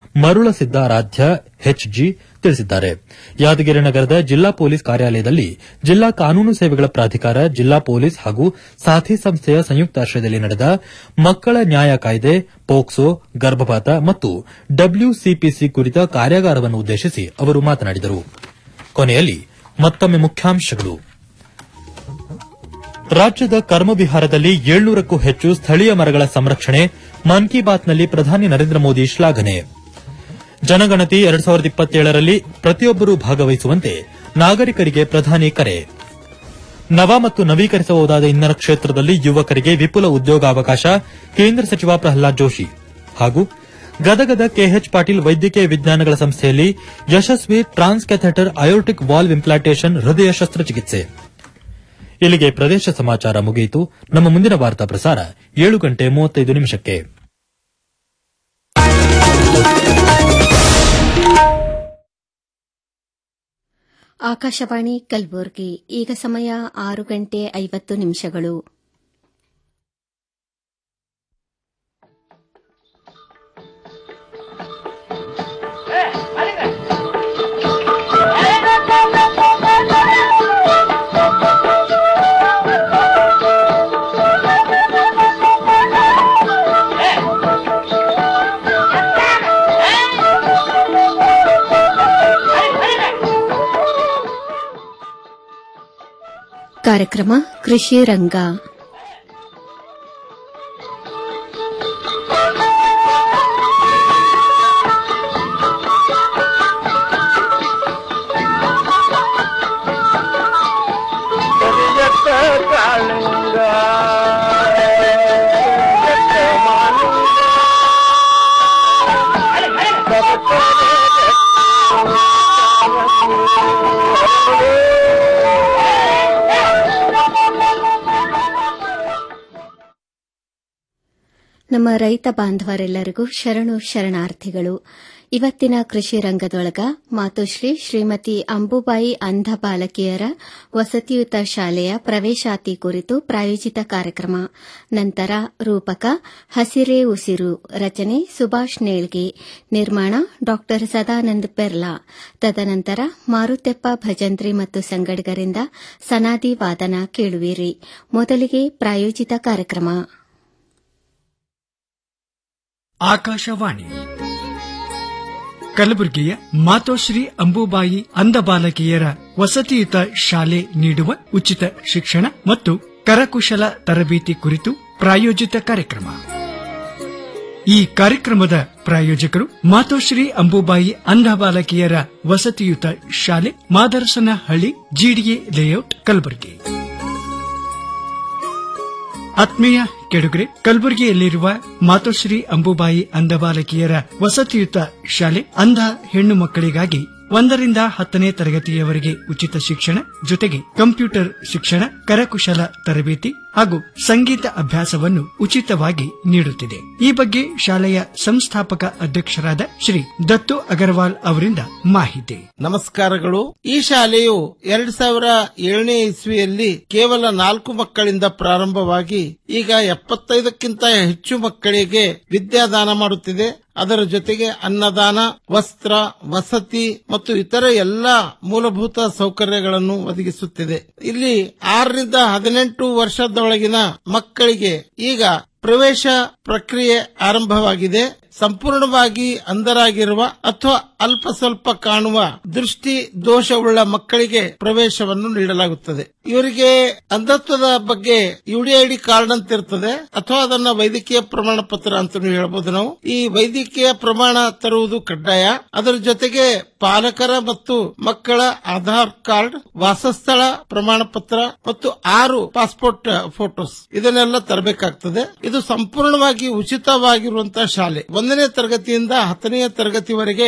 ಮರುಳಸಿದ್ದಾರಾಧ್ಯ HG ತಿಳಿಸಿದ್ದಾರೆ ಯಾದಗಿರಿ ನಗರದ ಜಿಲ್ಲಾ ಪೊಲೀಸ್ ಕಾರ್ಯಾಲಯದಲ್ಲಿ ಜಿಲ್ಲಾ ಕಾನೂನು ಸೇವೆಗಳ ಪ್ರಾಧಿಕಾರ ಜಿಲ್ಲಾ ಪೊಲೀಸ್ ಹಾಗೂ ಸಾಥಿ ಸಂಸ್ಥೆಯ ಸಂಯುಕ್ತಾಶ್ರಯದಲ್ಲಿ ನಡೆದ ಮಕ್ಕಳ ನ್ಯಾಯ ಕಾಯ್ದೆ ಪೋಕ್ಸೋ ಗರ್ಭಪಾತ ಮತ್ತು ಡಬ್ಲ್ಯೂಸಿಪಿಸಿ ಕುರಿತ ಕಾರ್ಯಾಗಾರವನ್ನು ಉದ್ದೇಶಿಸಿ ಅವರು ಮಾತನಾಡಿದರು ಕೊನೆಯಲ್ಲಿ ಮತ್ತೊಮ್ಮೆ ಮುಖ್ಯಾಂಶಗಳು ರಾಜ್ಯದ ಕರ್ಮವಿಹಾರದಲ್ಲಿ ಏಳ್ನೂರಕ್ಕೂ ಹೆಚ್ಚು ಸ್ಥಳೀಯ ಮರಗಳ ಸಂರಕ್ಷಣೆ ಮನ್ ಕಿ ಬಾತ್ನಲ್ಲಿ ಪ್ರಧಾನಿ ನರೇಂದ್ರ ಮೋದಿ ಶ್ಲಾಘನೆ ಜನಗಣತಿ ಎರಡ್ ಸಾವಿರದ ಇಪ್ಪತ್ತೇಳರಲ್ಲಿ ಪ್ರತಿಯೊಬ್ಬರೂ ಭಾಗವಹಿಸುವಂತೆ ನಾಗರಿಕರಿಗೆ ಪ್ರಧಾನಿ ಕರೆ ನವ ಮತ್ತು ನವೀಕರಿಸಬಹುದಾದ ಇಂಧನ ಕ್ಷೇತ್ರದಲ್ಲಿ ಯುವಕರಿಗೆ ವಿಪುಲ ಉದ್ಯೋಗಾವಕಾಶ ಕೇಂದ್ರ ಸಚಿವ ಪ್ರಹ್ಲಾದ್ ಜೋಶಿ ಹಾಗೂ ಗದಗದ ಕೆಎಚ್ ಪಾಟೀಲ್ ವೈದ್ಯಕೀಯ ವಿಜ್ಞಾನಗಳ ಸಂಸ್ಥೆಯಲ್ಲಿ ಯಶಸ್ವಿ ಟ್ರಾನ್ಸ್ಕ್ಯಾಥೆಟರ್ ಅಯೋಟಿಕ್ ವಾಲ್ವ್ ಇಂಪ್ಲಾಂಟೇಷನ್ ಹೃದಯ ಶಸ್ತ್ರಚಿಕಿತ್ಸೆ ಇಲ್ಲಿಗೆ ಪ್ರದೇಶ ಸಮಾಚಾರ ಮುಗಿಯಿತು ನಮ್ಮ ಮುಂದಿನ ವಾರ್ತಾ ಪ್ರಸಾರ ಏಳು ಗಂಟೆ ಮೂವತ್ತೈದು ನಿಮಿಷಕ್ಕೆ ಆಕಾಶವಾಣಿ ಕಲಬುರಗಿ ಈಗ ಸಮಯ ಆರು ಗಂಟೆ ಐವತ್ತು ನಿಮಿಷಗಳು ಕಾರ್ಯಕ್ರಮ ಕೃಷಿ ರಂಗ ಕರಿಯತ್ತ ಕಾಳಿಂಗ ಕರಿಯತ್ತ ಮಾಲಿಂಗ ನಮ್ಮ ರೈತ ಬಾಂಧವರೆಲ್ಲರಿಗೂ ಶರಣು ಶರಣಾರ್ಥಿಗಳು ಇವತ್ತಿನ ಕೃಷಿ ರಂಗದೊಳಗ ಮಾತುಶ್ರೀ ಶ್ರೀಮತಿ ಅಂಬುಬಾಯಿ ಅಂಧ ಬಾಲಕಿಯರ ವಸತಿಯುತ ಶಾಲೆಯ ಪ್ರವೇಶಾತಿ ಕುರಿತು ಪ್ರಾಯೋಜಿತ ಕಾರ್ಯಕ್ರಮ ನಂತರ ರೂಪಕ ಹಸಿರೇ ಉಸಿರು ರಚನೆ ಸುಭಾಷ್ ನೇಳ್ಗೆ ನಿರ್ಮಾಣ ಡಾ ಸದಾನಂದ್ ಪೆರ್ಲಾ ತದನಂತರ ಮಾರುತೆಪ್ಪ ಭಜಂತ್ರಿ ಮತ್ತು ಸಂಗಡಿಗರಿಂದ ಸನಾದಿ ವಾದನ ಕೇಳುವಿರಿ ಮೊದಲಿಗೆ ಪ್ರಾಯೋಜಿತ ಕಾರ್ಯಕ್ರಮ ಆಕಾಶವಾಣಿ ಕಲಬುರಗಿಯ ಮಾತೋಶ್ರೀ ಅಂಬುಬಾಯಿ ಅಂಧ ಬಾಲಕಿಯರ ವಸತಿಯುತ ಶಾಲೆ ನೀಡುವ ಉಚಿತ ಶಿಕ್ಷಣ ಮತ್ತು ಕರಕುಶಲ ತರಬೇತಿ ಕುರಿತು ಪ್ರಾಯೋಜಿತ ಕಾರ್ಯಕ್ರಮ ಈ ಕಾರ್ಯಕ್ರಮದ ಪ್ರಾಯೋಜಕರು ಮಾತೋಶ್ರೀ ಅಂಬುಬಾಯಿ ಅಂಧ ಬಾಲಕಿಯರ ವಸತಿಯುತ ಶಾಲೆ ಮಾದರಸನಹಳ್ಳಿ ಜಿಡಿಎ ಲೇಔಟ್ ಕಲಬುರಗಿ ಆತ್ಮೀಯ ಕೆಡುಗರೆ ಕಲಬುರಗಿಯಲ್ಲಿರುವ ಮಾತೋಶ್ರೀ ಅಂಬುಬಾಯಿ ಅಂಧ ಬಾಲಕಿಯರ ವಸತಿಯುತ ಶಾಲೆ ಅಂಧ ಹೆಣ್ಣು ಮಕ್ಕಳಿಗಾಗಿ ಒಂದರಿಂದ ಹತ್ತನೇ ತರಗತಿಯವರೆಗೆ ಉಚಿತ ಶಿಕ್ಷಣ ಜೊತೆಗೆ ಕಂಪ್ಯೂಟರ್ ಶಿಕ್ಷಣ ಕರಕುಶಲ ತರಬೇತಿ ಹಾಗೂ ಸಂಗೀತ ಅಭ್ಯಾಸವನ್ನು ಉಚಿತವಾಗಿ ನೀಡುತ್ತಿದೆ ಈ ಬಗ್ಗೆ ಶಾಲೆಯ ಸಂಸ್ಥಾಪಕ ಅಧ್ಯಕ್ಷರಾದ ಶ್ರೀ ದತ್ತು ಅಗರ್ವಾಲ್ ಅವರಿಂದ ಮಾಹಿತಿ ನಮಸ್ಕಾರಗಳು ಈ ಶಾಲೆಯು ಎರಡ್ ಸಾವಿರ ಏಳನೇ ಇಸ್ವಿಯಲ್ಲಿ ಕೇವಲ ನಾಲ್ಕು ಮಕ್ಕಳಿಂದ ಪ್ರಾರಂಭವಾಗಿ ಈಗ ಎಪ್ಪತ್ತೈದಕ್ಕಿಂತ ಹೆಚ್ಚು ಮಕ್ಕಳಿಗೆ ವಿದ್ಯಾದಾನ ಮಾಡುತ್ತಿದೆ ಅದರ ಜೊತೆಗೆ ಅನ್ನದಾನ ವಸ್ತ್ರ ವಸತಿ ಮತ್ತು ಇತರ ಎಲ್ಲ ಮೂಲಭೂತ ಸೌಕರ್ಯಗಳನ್ನು ಒದಗಿಸುತ್ತಿದೆ ಇಲ್ಲಿ ಆರರಿಂದ ಹದಿನೆಂಟು ವರ್ಷದೊಳಗಿನ ಮಕ್ಕಳಿಗೆ ಈಗ ಪ್ರವೇಶ ಪ್ರಕ್ರಿಯೆ ಆರಂಭವಾಗಿದೆ ಸಂಪೂರ್ಣವಾಗಿ ಅಂಧರಾಗಿರುವ ಅಥವಾ ಅಲ್ಪ ಸ್ವಲ್ಪ ಕಾಣುವ ದೃಷ್ಟಿ ದೋಷವುಳ್ಳ ಮಕ್ಕಳಿಗೆ ಪ್ರವೇಶವನ್ನು ನೀಡಲಾಗುತ್ತದೆ ಇವರಿಗೆ ಅಂಧತ್ವದ ಬಗ್ಗೆ ಯುಡಿಐಡಿ ಕಾರ್ಡ್ ಅಂತ ಇರ್ತದೆ ಅಥವಾ ಅದನ್ನ ವೈದ್ಯಕೀಯ ಪ್ರಮಾಣ ಪತ್ರ ಅಂತ ಹೇಳ್ಬೋದು ನಾವು ಈ ವೈದ್ಯಕೀಯ ಪ್ರಮಾಣ ತರುವುದು ಕಡ್ಡಾಯ ಅದರ ಜೊತೆಗೆ ಪಾಲಕರ ಮತ್ತು ಮಕ್ಕಳ ಆಧಾರ್ ಕಾರ್ಡ್ ವಾಸಸ್ಥಳ ಪ್ರಮಾಣ ಪತ್ರ ಮತ್ತು ಆರು ಪಾಸ್ಪೋರ್ಟ್ ಫೋಟೋಸ್ ಇದನ್ನೆಲ್ಲ ತರಬೇಕಾಗ್ತದೆ ಇದು ಸಂಪೂರ್ಣವಾಗಿ ಉಚಿತವಾಗಿರುವಂತಹ ಶಾಲೆ ಒಂದನೇ ತರಗತಿಯಿಂದ ಹತ್ತನೆಯ ತರಗತಿವರೆಗೆ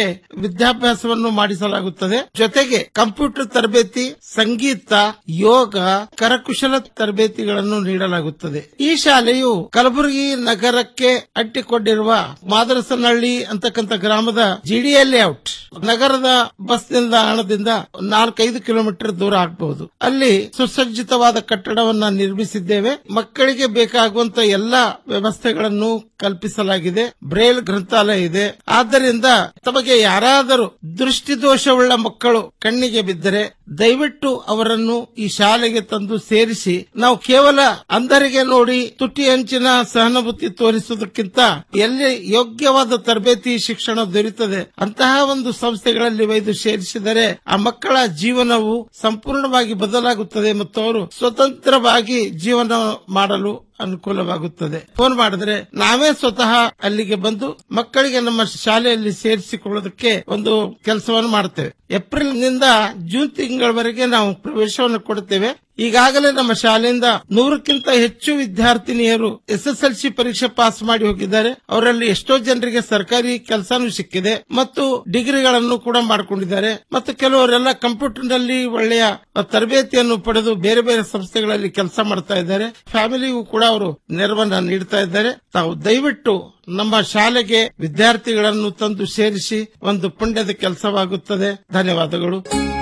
ವಿದ್ಯಾಭ್ಯಾಸವನ್ನು ಮಾಡಿಸಲಾಗುತ್ತದೆ ಜೊತೆಗೆ ಕಂಪ್ಯೂಟರ್ ತರಬೇತಿ ಸಂಗೀತ ಯೋಗ ಕರಕುಶಲ ತರಬೇತಿಗಳನ್ನು ನೀಡಲಾಗುತ್ತದೆ ಈ ಶಾಲೆಯು ಕಲಬುರಗಿ ನಗರಕ್ಕೆ ಅಂಟಿಕೊಂಡಿರುವ ಮಾದರಸನಹಳ್ಳಿ ಅಂತಕ್ಕಂಥ ಗ್ರಾಮದ ಜಿಡಿಎ ಲೇಔಟ್ ನಗರದ ಬಸ್ ನಿಲ್ದಾಣದಿಂದ ನಾಲ್ಕೈದು ಕಿಲೋಮೀಟರ್ ದೂರ ಆಗಬಹುದು ಅಲ್ಲಿ ಸುಸಜ್ಜಿತವಾದ ಕಟ್ಟಡವನ್ನ ನಿರ್ಮಿಸಿದ್ದೇವೆ ಮಕ್ಕಳಿಗೆ ಬೇಕಾಗುವಂತ ಎಲ್ಲಾ ವ್ಯವಸ್ಥೆಗಳನ್ನು ಕಲ್ಪಿಸಲಾಗಿದೆ ಬ್ರೇಲ್ ಗ್ರಂಥಾಲಯ ಇದೆ ಆದ್ದರಿಂದ ತಮಗೆ ಯಾರಾದರೂ ದೃಷ್ಟಿದೋಷವುಳ್ಳ ಮಕ್ಕಳು ಕಣ್ಣಿಗೆ ಬಿದ್ದರೆ ದಯವಿಟ್ಟು ಅವರನ್ನು ಈ ಶಾಲೆಗೆ ತಂದು ಸೇರಿಸಿ ನಾವು ಕೇವಲ ಅಂಧರಿಗೆ ನೋಡಿ ತುಟಿ ಅಂಚಿನ ಸಹಾನುಭೂತಿ ತೋರಿಸುವುದಕ್ಕಿಂತ ಎಲ್ಲಿ ಯೋಗ್ಯವಾದ ತರಬೇತಿ ಶಿಕ್ಷಣ ದೊರೆಯುತ್ತದೆ ಅಂತಹ ಒಂದು ಸಂಸ್ಥೆಗಳಲ್ಲಿ ಒಯ್ದು ಸೇರಿಸಿದರೆ ಆ ಮಕ್ಕಳ ಜೀವನವು ಸಂಪೂರ್ಣವಾಗಿ ಬದಲಾಗುತ್ತದೆ ಮತ್ತು ಅವರು ಸ್ವತಂತ್ರವಾಗಿ ಜೀವನ ಮಾಡಲು ಅನುಕೂಲವಾಗುತ್ತದೆ ಫೋನ್ ಮಾಡಿದ್ರೆ ನಾವೇ ಸ್ವತಃ ಅಲ್ಲಿಗೆ ಬಂದು ಮಕ್ಕಳಿಗೆ ನಮ್ಮ ಶಾಲೆಯಲ್ಲಿ ಸೇರಿಸಿಕೊಳ್ಳೋದಕ್ಕೆ ಒಂದು ಕೆಲಸವನ್ನು ಮಾಡ್ತೇವೆ ಏಪ್ರಿಲ್ ನಿಂದ ಜೂನ್ ತಿಂಗಳವರೆಗೆ ನಾವು ಪ್ರವೇಶವನ್ನು ಕೊಡುತ್ತೇವೆ ಈಗಾಗಲೇ ನಮ್ಮ ಶಾಲೆಯಿಂದ ನೂರಕ್ಕಿಂತ ಹೆಚ್ಚು ವಿದ್ಯಾರ್ಥಿನಿಯರು ಎಸ್ಎಸ್ಎಲ್ಸಿ ಪರೀಕ್ಷೆ ಪಾಸ್ ಮಾಡಿ ಹೋಗಿದ್ದಾರೆ ಅವರಲ್ಲಿ ಎಷ್ಟೋ ಜನರಿಗೆ ಸರ್ಕಾರಿ ಕೆಲಸನೂ ಸಿಕ್ಕಿದೆ ಮತ್ತು ಡಿಗ್ರಿಗಳನ್ನು ಕೂಡ ಮಾಡಿಕೊಂಡಿದ್ದಾರೆ ಮತ್ತು ಕೆಲವರೆಲ್ಲ ಕಂಪ್ಯೂಟರ್ ನಲ್ಲಿ ಒಳ್ಳೆಯ ತರಬೇತಿಯನ್ನು ಪಡೆದು ಬೇರೆ ಬೇರೆ ಸಂಸ್ಥೆಗಳಲ್ಲಿ ಕೆಲಸ ಮಾಡ್ತಾ ಇದ್ದಾರೆ ಫ್ಯಾಮಿಲಿಗೂ ಕೂಡ ಅವರು ನೆರವನ್ನ ನೀಡ್ತಾ ಇದ್ದಾರೆ ತಾವು ದಯವಿಟ್ಟು ನಮ್ಮ ಶಾಲೆಗೆ ವಿದ್ಯಾರ್ಥಿಗಳನ್ನು ತಂದು ಸೇರಿಸಿ ಒಂದು ಪುಣ್ಯದ ಕೆಲಸವಾಗುತ್ತದೆ ಧನ್ಯವಾದಗಳು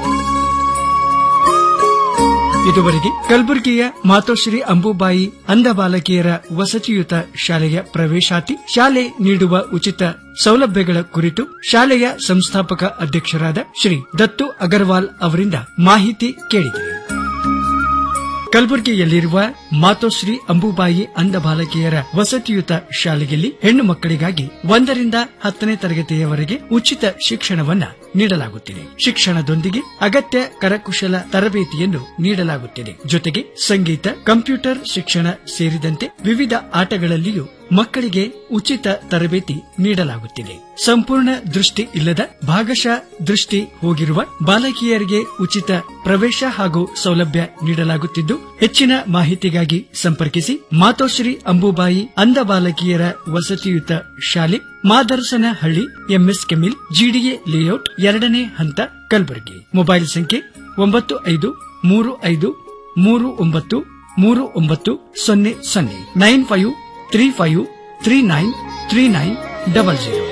ಇದುವರೆಗೆ ಕಲಬುರಗಿಯ ಮಾತೋಶ್ರೀ ಅಂಬುಬಾಯಿ ಅಂಧ ಬಾಲಕಿಯರ ವಸತಿಯುತ ಶಾಲೆಯ ಪ್ರವೇಶಾತಿ ಶಾಲೆ ನೀಡುವ ಉಚಿತ ಸೌಲಭ್ಯಗಳ ಕುರಿತು ಶಾಲೆಯ ಸಂಸ್ಥಾಪಕ ಅಧ್ಯಕ್ಷರಾದ ಶ್ರೀ ದತ್ತು ಅಗರ್ವಾಲ್ ಅವರಿಂದ ಮಾಹಿತಿ ಕೇಳಿದರು ಕಲಬುರಗಿಯಲ್ಲಿರುವ ಮಾತೋಶ್ರೀ ಅಂಬುಬಾಯಿ ಅಂಧ ಬಾಲಕಿಯರ ವಸತಿಯುತ ಶಾಲೆಯಲ್ಲಿ ಹೆಣ್ಣು ಮಕ್ಕಳಿಗಾಗಿ ಒಂದರಿಂದ ಹತ್ತನೇ ತರಗತಿಯವರೆಗೆ ಉಚಿತ ಶಿಕ್ಷಣವನ್ನ ನೀಡಲಾಗುತ್ತಿದೆ ಶಿಕ್ಷಣದೊಂದಿಗೆ ಅಗತ್ಯ ಕರಕುಶಲ ತರಬೇತಿಯನ್ನು ನೀಡಲಾಗುತ್ತಿದೆ ಜೊತೆಗೆ ಸಂಗೀತ ಕಂಪ್ಯೂಟರ್ ಶಿಕ್ಷಣ ಸೇರಿದಂತೆ ವಿವಿಧ ಆಟಗಳಲ್ಲಿಯೂ ಮಕ್ಕಳಿಗೆ ಉಚಿತ ತರಬೇತಿ ನೀಡಲಾಗುತ್ತಿದೆ ಸಂಪೂರ್ಣ ದೃಷ್ಟಿ ಇಲ್ಲದ ಭಾಗಶಃ ದೃಷ್ಟಿ ಹೋಗಿರುವ ಬಾಲಕಿಯರಿಗೆ ಉಚಿತ ಪ್ರವೇಶ ಹಾಗೂ ಸೌಲಭ್ಯ ನೀಡಲಾಗುತ್ತಿದ್ದು ಹೆಚ್ಚಿನ ಮಾಹಿತಿಗಾಗಿ ಸಂಪರ್ಕಿಸಿ ಮಾತೋಶ್ರೀ ಅಂಬುಬಾಯಿ ಅಂಧ ಬಾಲಕಿಯರ ವಸತಿಯುತ ಶಾಲೆ ಮಾದರ್ಸನಹಳ್ಳಿ ಎಂಎಸ್ ಕೆಮಿಲ್ ಜಿಡಿಎ ಲೇಔಟ್ ಎರಡನೇ ಹಂತ ಕಲಬುರಗಿ ಮೊಬೈಲ್ ಸಂಖ್ಯೆ ಒಂಬತ್ತು ಐದು ಮೂರು ಐದು ಮೂರು ಒಂಬತ್ತು ಮೂರು ಒಂಬತ್ತು ಸೊನ್ನೆ ಸೊನ್ನೆ nine five three five three nine three nine double zero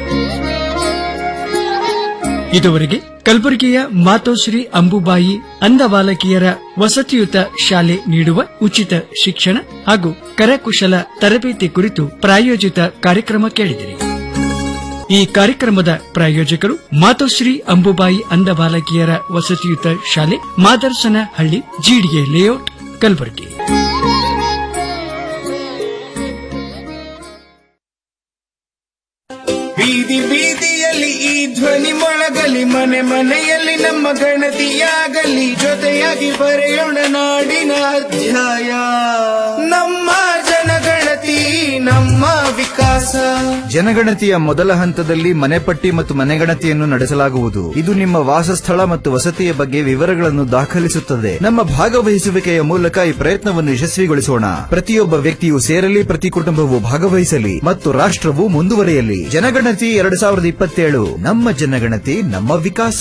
ಇದುವರೆಗೆ ಕಲಬುರಗಿಯ ಮಾತೋಶ್ರೀ ಅಂಬುಬಾಯಿ ಅಂಧ ಬಾಲಕಿಯರ ವಸತಿಯುತ ಶಾಲೆ ನೀಡುವ ಉಚಿತ ಶಿಕ್ಷಣ ಹಾಗೂ ಕರಕುಶಲ ತರಬೇತಿ ಕುರಿತು ಪ್ರಾಯೋಜಿತ ಕಾರ್ಯಕ್ರಮ ಕೇಳಿದಿರಿ ಈ ಕಾರ್ಯಕ್ರಮದ ಪ್ರಾಯೋಜಕರು ಮಾತೋಶ್ರೀ ಅಂಬುಬಾಯಿ ಅಂಧ ಬಾಲಕಿಯರ ವಸತಿಯುತ ಶಾಲೆ ಮಾದರ್ಸನ ಹಳ್ಳಿ ಜಿಡಿಎ ಲೇಔಟ್ ಕಲಬುರಗಿ ಬೀದಿ ಬೀದಿಯಲ್ಲಿ ಈ ಧ್ವನಿ ಮೊಳಗಲಿ ಮನೆ ಮನೆಯಲ್ಲಿ ನಮ್ಮ ಗಣತಿಯಾಗಲಿ ಜೊತೆಯಾಗಿ ಬರೆಯೋಣ ನಾಡಿನ ಅಧ್ಯಾಯ ನಮ್ಮ ಜನಗಣತಿ ನಮ್ಮ ವಿಕಾಸ ಜನಗಣತಿಯ ಮೊದಲ ಹಂತದಲ್ಲಿ ಮನೆಪಟ್ಟಿ ಮತ್ತು ಮನೆಗಣತಿಯನ್ನು ನಡೆಸಲಾಗುವುದು ಇದು ನಿಮ್ಮ ವಾಸಸ್ಥಳ ಮತ್ತು ವಸತಿಯ ಬಗ್ಗೆ ವಿವರಗಳನ್ನು ದಾಖಲಿಸುತ್ತದೆ ನಮ್ಮ ಭಾಗವಹಿಸುವಿಕೆಯ ಮೂಲಕ ಈ ಪ್ರಯತ್ನವನ್ನು ಯಶಸ್ವಿಗೊಳಿಸೋಣ ಪ್ರತಿಯೊಬ್ಬ ವ್ಯಕ್ತಿಯು ಸೇರಲಿ ಪ್ರತಿ ಕುಟುಂಬವು ಭಾಗವಹಿಸಲಿ ಮತ್ತು ರಾಷ್ಟ್ರವು ಮುಂದುವರಿಯಲಿ ಜನಗಣತಿ ಎರಡು ಸಾವಿರದ ಇಪ್ಪತ್ತೇಳು ನಮ್ಮ ಜನಗಣತಿ ನಮ್ಮ ವಿಕಾಸ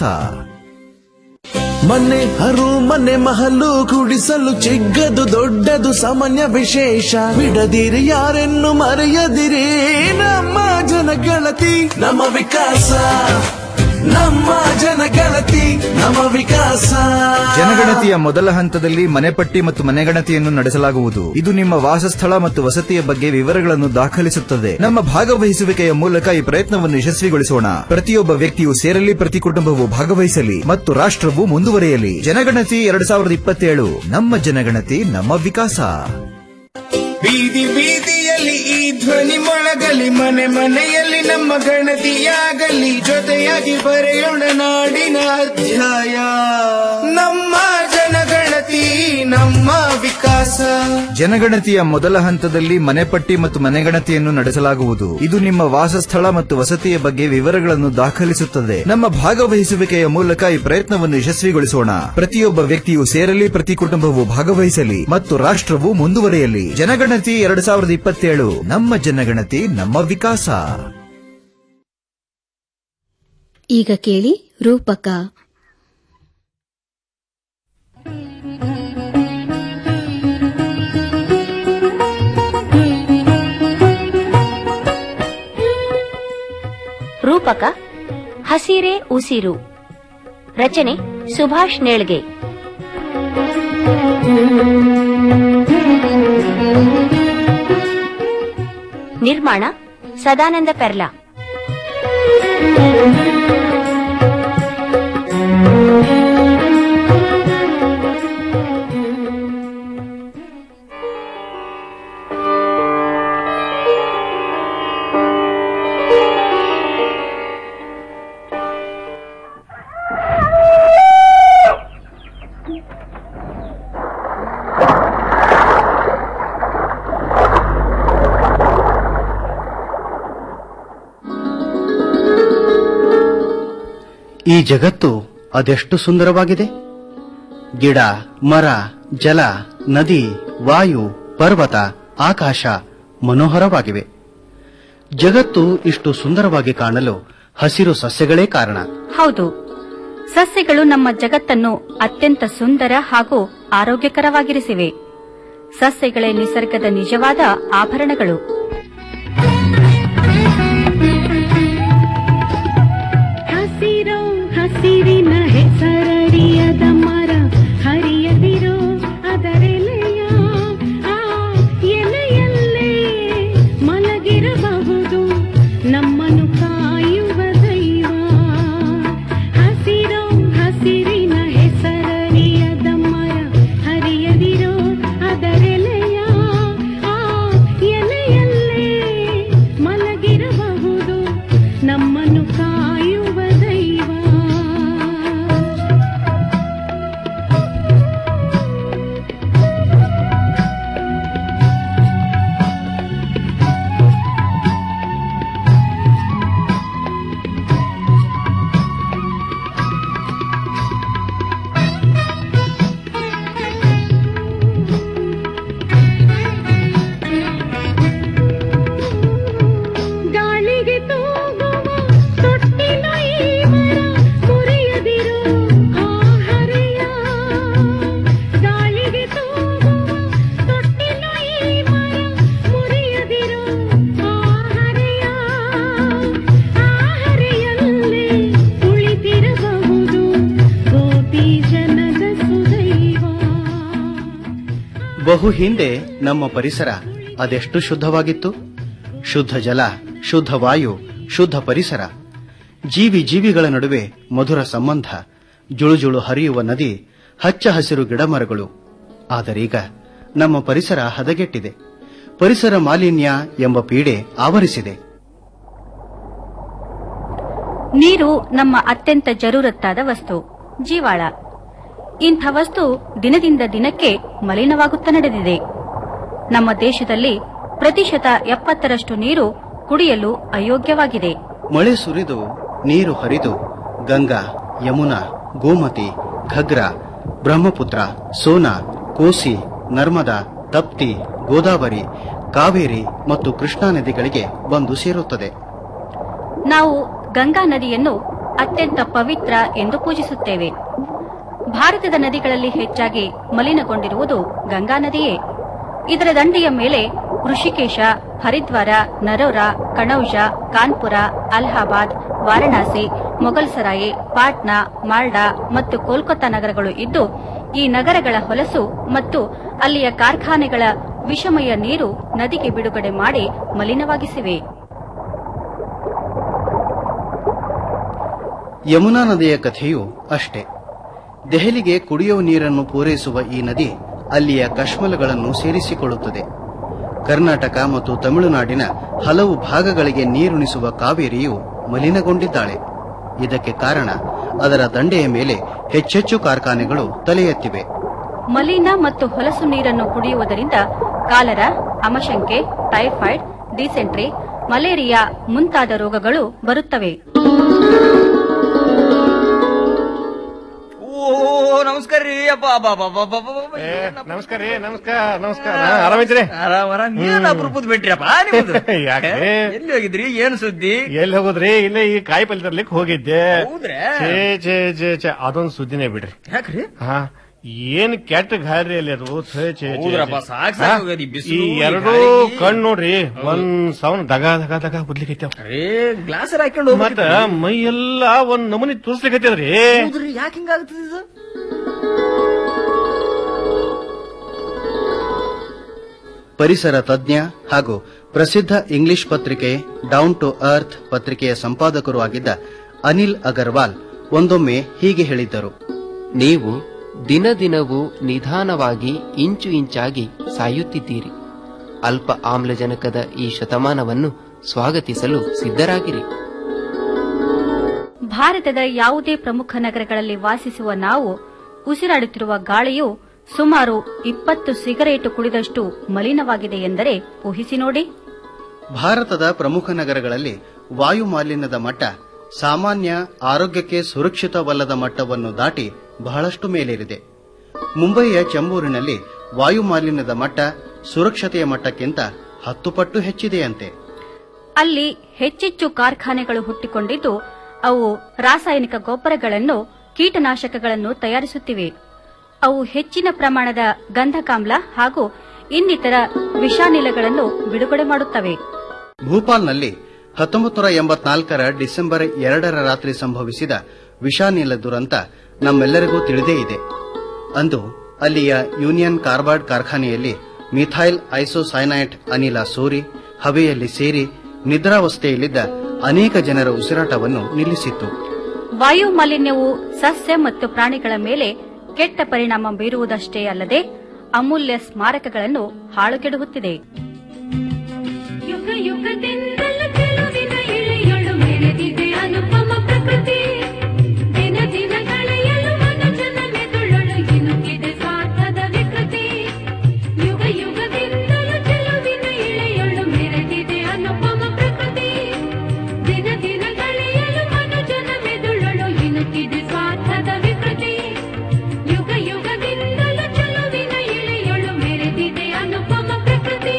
ಮನೆ ಹರು ಮನೆ ಮಹಲು ಕುಡಿಸಲು ಚಿಕ್ಕದು ದೊಡ್ಡದು ಸಾಮಾನ್ಯ ವಿಶೇಷ ಬಿಡದಿರಿ ಯಾರೆನ್ನು ಮರೆಯದಿರಿ ನಮ್ಮ ಜನಗಣತಿ ನಮ್ಮ ವಿಕಾಸ ನಮ್ಮ ಜನಗಣತಿ ನಮ್ಮ ವಿಕಾಸ ಜನಗಣತಿಯ ಮೊದಲ ಹಂತದಲ್ಲಿ ಮನೆಪಟ್ಟಿ ಮತ್ತು ಮನೆಗಣತಿಯನ್ನು ನಡೆಸಲಾಗುವುದು ಇದು ನಿಮ್ಮ ವಾಸಸ್ಥಳ ಮತ್ತು ವಸತಿಯ ಬಗ್ಗೆ ವಿವರಗಳನ್ನು ದಾಖಲಿಸುತ್ತದೆ ನಮ್ಮ ಭಾಗವಹಿಸುವಿಕೆಯ ಮೂಲಕ ಈ ಪ್ರಯತ್ನವನ್ನು ಯಶಸ್ವಿಗೊಳಿಸೋಣ ಪ್ರತಿಯೊಬ್ಬ ವ್ಯಕ್ತಿಯು ಸೇರಲಿ ಪ್ರತಿ ಕುಟುಂಬವು ಭಾಗವಹಿಸಲಿ ಮತ್ತು ರಾಷ್ಟ್ರವು ಮುಂದುವರಿಯಲಿ ಜನಗಣತಿ ಎರಡು ಸಾವಿರದ ಇಪ್ಪತ್ತೇಳು ನಮ್ಮ ಜನಗಣತಿ ನಮ್ಮ ವಿಕಾಸ ಬೀದಿ ಬೀದಿಯಲ್ಲಿ ಈ ಧ್ವನಿ ಮೊಳಗಲಿ ಮನೆ ಮನೆಯಲ್ಲಿ ನಮ್ಮ ಗಣತಿಯಾಗಲಿ ಜೊತೆಯಾಗಿ ಬರೆಯೋಣ ನಾಡಿನ ಅಧ್ಯಾಯ ನಮ್ಮ ಜನಗಣತಿ ನಮ್ಮ ವಿಕಾಸ ಜನಗಣತಿಯ ಮೊದಲ ಹಂತದಲ್ಲಿ ಮನೆಪಟ್ಟಿ ಮತ್ತು ಮನೆಗಣತಿಯನ್ನು ನಡೆಸಲಾಗುವುದು ಇದು ನಿಮ್ಮ ವಾಸಸ್ಥಳ ಮತ್ತು ವಸತಿಯ ಬಗ್ಗೆ ವಿವರಗಳನ್ನು ದಾಖಲಿಸುತ್ತದೆ ನಮ್ಮ ಭಾಗವಹಿಸುವಿಕೆಯ ಮೂಲಕ ಈ ಪ್ರಯತ್ನವನ್ನು ಯಶಸ್ವಿಗೊಳಿಸೋಣ ಪ್ರತಿಯೊಬ್ಬ ವ್ಯಕ್ತಿಯು ಸೇರಲಿ ಪ್ರತಿ ಕುಟುಂಬವು ಭಾಗವಹಿಸಲಿ ಮತ್ತು ರಾಷ್ಟ್ರವು ಮುಂದುವರಿಯಲಿ ಜನಗಣತಿ ಎರಡು ಸಾವಿರದ ಇಪ್ಪತ್ತೇಳು ನಮ್ಮ ಜನಗಣತಿ ನಮ್ಮ ವಿಕಾಸ ಈಗ ಕೇಳಿ ರೂಪಕ ರೂಪಕ ಹಸಿರೆ ಉಸಿರು ರಚನೆ ಸುಭಾಷ್ ನೇಳ್ಗೆ ನಿರ್ಮಾಣ ಸದಾನಂದ ಪೆರ್ಲಾ ಈ ಜಗತ್ತು ಅದೆಷ್ಟು ಸುಂದರವಾಗಿದೆ ಗಿಡ ಮರ ಜಲ ನದಿ ವಾಯು ಪರ್ವತ ಆಕಾಶ ಮನೋಹರವಾಗಿವೆ ಜಗತ್ತು ಇಷ್ಟು ಸುಂದರವಾಗಿ ಕಾಣಲು ಹಸಿರು ಸಸ್ಯಗಳೇ ಕಾರಣ ಹೌದು ಸಸ್ಯಗಳು ನಮ್ಮ ಜಗತ್ತನ್ನು ಅತ್ಯಂತ ಸುಂದರ ಹಾಗೂ ಆರೋಗ್ಯಕರವಾಗಿರಿಸಿವೆ ಸಸ್ಯಗಳೇ ನಿಸರ್ಗದ ನಿಜವಾದ ಆಭರಣಗಳು ಹಸಿರೋ ಹಸಿರಿನ ಹೆಸರಡಿಯದ ಮರ ಹರಿಯದಿರೋ ಅದರೆಲೆಯ ಆ ಎಲೆಯಲ್ಲೇ ಮಲಗಿರಬಹುದು ನಮ್ಮನ್ನು ಕಾಯುವ ದೈವ ಹಸಿರೋ ಹಸಿರಿನ ಹೆಸರಡಿಯದ ಮರ ಹರಿಯದಿರೋ ಅದರೆಲೆಯ ಆ ಎಲೆಯಲ್ಲೇ ಮಲಗಿರಬಹುದು ನಮ್ಮನ್ನು ಕಾಯುವ ದೈವ ಗಾಳಿಗೆ ತೂಗುವ ತೊಟ್ಟಿಲ ಈ ಮರ ಮುರಿಯದಿರೋ ಆ ಹರೆಯ ಗಾಳಿಗೆ ತೂಗುವ ತೊಟ್ಟಿಲ ಈ ಮರ ಮುರಿಯದಿರೋ ಆ ಹರೆಯ ಆ ಹರೆಯಲ್ಲೇ ಕುಳಿತಿರಬಹುದು ಗೋಪಿ ಜನದ ಸುದೈವ ಬಹು ಹಿಂದೆ ನಮ್ಮ ಪರಿಸರ ಅದೆಷ್ಟು ಶುದ್ಧವಾಗಿತ್ತು ಶುದ್ಧ ಜಲ ಶುದ್ಧ ವಾಯು ಶುದ್ಧ ಪರಿಸರ ಜೀವಿ ಜೀವಿಗಳ ನಡುವೆ ಮಧುರ ಸಂಬಂಧ ಜುಳುಜುಳು ಹರಿಯುವ ನದಿ ಹಚ್ಚ ಹಸಿರು ಗಿಡಮರಗಳು ಆದರೀಗ ನಮ್ಮ ಪರಿಸರ ಹದಗೆಟ್ಟಿದೆ ಪರಿಸರ ಮಾಲಿನ್ಯ ಎಂಬ ಪೀಡೆ ಆವರಿಸಿದೆ ನೀರು ನಮ್ಮ ಅತ್ಯಂತ ಜರೂರತ್ತಾದ ವಸ್ತು ಜೀವಾಳ ಇಂಥ ವಸ್ತು ದಿನದಿಂದ ದಿನಕ್ಕೆ ಮಲಿನವಾಗುತ್ತಾ ನಡೆದಿದೆ ನಮ್ಮ ದೇಶದಲ್ಲಿ ಪ್ರತಿಶತ ಎಪ್ಪತ್ತರಷ್ಟು ನೀರು ಕುಡಿಯಲು ಅಯೋಗ್ಯವಾಗಿದೆ ಮಳೆ ಸುರಿದು ನೀರು ಹರಿದು ಗಂಗಾ ಯಮುನಾ ಗೋಮತಿ ಘಗ್ರಾ ಬ್ರಹ್ಮಪುತ್ರ ಸೋನಾ ಕೋಸಿ ನರ್ಮದಾ ತಪ್ತಿ ಗೋದಾವರಿ ಕಾವೇರಿ ಮತ್ತು ಕೃಷ್ಣಾ ನದಿಗಳಿಗೆ ಬಂದು ಸೇರುತ್ತದೆ ನಾವು ಗಂಗಾ ನದಿಯನ್ನು ಅತ್ಯಂತ ಪವಿತ್ರ ಎಂದು ಪೂಜಿಸುತ್ತೇವೆ ಭಾರತದ ನದಿಗಳಲ್ಲಿ ಹೆಚ್ಚಾಗಿ ಮಲಿನಗೊಂಡಿರುವುದು ಗಂಗಾ ನದಿಯೇ ಇದರ ದಂಡೆಯ ಮೇಲೆ ಋಷಿಕೇಶ ಹರಿದ್ವಾರ ನರೋರಾ ಕಣೌಜ ಕಾನ್ಪುರ ಅಲಹಾಬಾದ್ ವಾರಣಾಸಿ ಮೊಘಲ್ಸರಾಯಿ ಪಾಟ್ನಾ ಮಾಲ್ಡಾ ಮತ್ತು ಕೋಲ್ಕತ್ತಾ ನಗರಗಳು ಇದ್ದು ಈ ನಗರಗಳ ಹೊಲಸು ಮತ್ತು ಅಲ್ಲಿಯ ಕಾರ್ಖಾನೆಗಳ ವಿಷಮಯ ನೀರು ನದಿಗೆ ಬಿಡುಗಡೆ ಮಾಡಿ ಮಲಿನವಾಗಿಸಿವೆ ಯಮುನಾ ನದಿಯ ಕಥೆಯೂ ಅಷ್ಟೇ ದೆಹಲಿಗೆ ಕುಡಿಯುವ ನೀರನ್ನು ಪೂರೈಸುವ ಈ ನದಿ ಅಲ್ಲಿಯ ಕಶ್ಮಲಗಳನ್ನು ಸೇರಿಸಿಕೊಳ್ಳುತ್ತದೆ ಕರ್ನಾಟಕ ಮತ್ತು ತಮಿಳುನಾಡಿನ ಹಲವು ಭಾಗಗಳಿಗೆ ನೀರುಣಿಸುವ ಕಾವೇರಿಯು ಮಲಿನಗೊಂಡಿದ್ದಾಳೆ ಇದಕ್ಕೆ ಕಾರಣ ಅದರ ದಂಡೆಯ ಮೇಲೆ ಹೆಚ್ಚೆಚ್ಚು ಕಾರ್ಖಾನೆಗಳು ತಲೆ ಎತ್ತಿವೆ ಮಲಿನ ಮತ್ತು ಹೊಲಸು ನೀರನ್ನು ಕುಡಿಯುವುದರಿಂದ ಕಾಲರ ಅಮಶಂಕೆ ಟೈಫಾಯ್ಡ್ ಡಿಸೆಂಟ್ರಿ ಮಲೇರಿಯಾ ಮುಂತಾದ ರೋಗಗಳು ಬರುತ್ತವೆ ಓ ನಮಸ್ಕಾರ ರೀ ಅಪ್ಪ ಅಬ್ಬ ಅಬ್ಬ ಅಬ್ಬ ಅಬ್ಬ ಅಬ್ಬ ಅಬ್ಬ. ನಮಸ್ಕಾರ ರೀ ನಮಸ್ಕಾರ ನಮಸ್ಕಾರ ಆರಾಮಿದ್ರಿ ಆರಾಮ್ ಆರಾಮ್ ಏನ್ ಅಪರೂಪದ ಬಿಟ್ರಿಯಪ್ಪ ನಿಮ್ದು ಯಾಕೆ ಎಲ್ಲಿ ಹೋಗಿದ್ರಿ ಏನ್ ಸುದ್ದಿ ಎಲ್ಲಿ ಹೋಗುದ್ರಿ ಇಲ್ಲೇ ಈ ಕಾಯಿ ಪಲ್ಯ ತರ್ಲಿಕ್ಕೆ ಹೋಗಿದ್ದೆ ಹೌದ್ರಾ? ಛೇ ಛೇ ಛೇ ಛೇ ಅದೊಂದ್ ಸುದ್ದಿನೇ ಬಿಡ್ರಿ ಯಾಕ್ರಿ ಹಾ ಏನ್ ಕೆಟ್ಟ ಗಾರಿ ಅಲ್ಲಿ ಅದು ಛೇ ಛೇ ಛೇ, ಹೌದ್ರಪ್ಪ, ಛೇ. ಸಾಕ್ ಹಾ? ಸಾಕ್ ಹೋಗ್ಯದ ಈ ಬಿಸಿಲು, ಈ ಈ ಎರಡೂ ಗಾಳಿ. ಕಣ್ ನೋಡ್ರಿ ಒಂದ್ ಸೌನ್ ದಗ ದಗ ದಗ ಬುದ್ಲಿಕೈತಾವ ಏ ಗ್ಲಾಸ್ ಹಾಕೊಂಡು ಮತ್ತ ಮೈ ಎಲ್ಲಾ ಒಂದ್ ನಮೂನಿ ತೋರ್ಸ್ಲಿಕೈತದ್ರಿ ಹೌದ್ರಿ ಯಾಕೆ ಹಿಂಗಾಗ್ತದ ಇದು ಪರಿಸರ ತಜ್ಞ ಹಾಗೂ ಪ್ರಸಿದ್ಧ ಇಂಗ್ಲಿಷ್ ಪತ್ರಿಕೆ ಡೌನ್ ಟು ಅರ್ತ್ ಪತ್ರಿಕೆಯ ಸಂಪಾದಕರು ಆಗಿದ್ದ ಅನಿಲ್ ಅಗರ್ವಾಲ್ ಒಂದೊಮ್ಮೆ ಹೀಗೆ ಹೇಳಿದ್ದರು ನೀವು ದಿನ ದಿನವೂ ನಿಧಾನವಾಗಿ ಇಂಚು ಇಂಚಾಗಿ ಸಾಯುತ್ತಿದ್ದೀರಿ ಅಲ್ಪ ಆಮ್ಲಜನಕದ ಈ ಶತಮಾನವನ್ನು ಸ್ವಾಗತಿಸಲು ಸಿದ್ಧರಾಗಿರಿ ಭಾರತದ ಯಾವುದೇ ಪ್ರಮುಖ ನಗರಗಳಲ್ಲಿ ವಾಸಿಸುವ ನಾವು ಉಸಿರಾಡುತ್ತಿರುವ ಗಾಳಿಯು ಸುಮಾರು ಇಪ್ಪತ್ತು ಸಿಗರೇಟು ಕುಡಿದಷ್ಟು ಮಲಿನವಾಗಿದೆ ಎಂದರೆ ಊಹಿಸಿ ನೋಡಿ ಭಾರತದ ಪ್ರಮುಖ ನಗರಗಳಲ್ಲಿ ವಾಯು ಮಾಲಿನ್ಯದ ಮಟ್ಟ ಸಾಮಾನ್ಯ ಆರೋಗ್ಯಕ್ಕೆ ಸುರಕ್ಷಿತವಲ್ಲದ ಮಟ್ಟವನ್ನು ದಾಟಿ ಬಹಳಷ್ಟು ಮೇಲೇರಿದೆ ಮುಂಬಯಿಯ ಚೆಂಬೂರಿನಲ್ಲಿ ವಾಯು ಮಾಲಿನ್ಯದ ಮಟ್ಟ ಸುರಕ್ಷತೆಯ ಮಟ್ಟಕ್ಕಿಂತ ಹತ್ತು ಪಟ್ಟು ಹೆಚ್ಚಿದೆಯಂತೆ ಅಲ್ಲಿ ಹೆಚ್ಚೆಚ್ಚು ಕಾರ್ಖಾನೆಗಳು ಹುಟ್ಟಿಕೊಂಡಿದ್ದು ಅವು ರಾಸಾಯನಿಕ ಗೊಬ್ಬರಗಳನ್ನು ಕೀಟನಾಶಕಗಳನ್ನು ತಯಾರಿಸುತ್ತಿವೆ ಅವು ಹೆಚ್ಚಿನ ಪ್ರಮಾಣದ ಗಂಧಕಾಮ್ಲ ಹಾಗೂ ಇನ್ನಿತರ ವಿಷಾನಿಲಗಳನ್ನು ಬಿಡುಗಡೆ ಮಾಡುತ್ತವೆ ಭೂಪಾಲ್ನಲ್ಲಿ ಹತ್ತೊಂಬತ್ತು ನೂರ ಎಂಬತ್ನಾಲ್ಕರ ಡಿಸೆಂಬರ್ ಎರಡರ ರಾತ್ರಿ ಸಂಭವಿಸಿದ ವಿಷಾನಿಲ ದುರಂತ ನಮ್ಮೆಲ್ಲರಿಗೂ ತಿಳಿದೇ ಇದೆ ಅಂದು ಅಲ್ಲಿಯ ಯೂನಿಯನ್ ಕಾರ್ಬಾರ್ಡ್ ಕಾರ್ಖಾನೆಯಲ್ಲಿ ಮಿಥೈಲ್ ಐಸೋಸೈನೈಟ್ ಅನಿಲ ಸೋರಿ ಹವೆಯಲ್ಲಿ ಸೇರಿ ನಿದ್ರಾವಸ್ಥೆಯಲ್ಲಿದ್ದ ಅನೇಕ ಜನರ ಉಸಿರಾಟವನ್ನು ನಿಲ್ಲಿಸಿತ್ತು ವಾಯು ಮಾಲಿನ್ಯವು ಸಸ್ಯ ಮತ್ತು ಪ್ರಾಣಿಗಳ ಮೇಲೆ ಕೆಟ್ಟ ಪರಿಣಾಮ ಬೀರುವುದಷ್ಟೇ ಅಲ್ಲದೆ ಅಮೂಲ್ಯ ಸ್ಮಾರಕಗಳನ್ನು ಹಾಳುಗೆಡುತ್ತಿದೆ ಯುಗ ಯುಗದಿಂದಲೂ ಚೆಲುವಿನ ಇಳೆಯೊಳು ಮೆರೆದಿದೆ ಅನುಪಮ ಪ್ರಕೃತಿ ದಿನ ದಿನ ಕಳೆಯಲು ಮನುಜನ ಮೆದುಳೊಳು ಇನುಕಿದೆ ಸ್ವಾರ್ಥದ ವಿಕೃತಿ ಯುಗ ಯುಗದಿಂದಲೂ ಚೆಲುವಿನ ಇಳೆಯೊಳು ಮೆರೆದಿದೆ ಅನುಪಮ ಪ್ರಕೃತಿ ದಿನ ದಿನ ಕಳೆಯಲು ಮನುಜನ ಮೆದುಳೊಳು ಇನುಕಿದೆ ಸ್ವಾರ್ಥದ ವಿಕೃತಿ ಯುಗ ಯುಗದಿಂದಲೂ ಚೆಲುವಿನ ಇಳೆಯೊಳು ಮೆರೆದಿದೆ ಅನುಪಮ ಪ್ರಕೃತಿ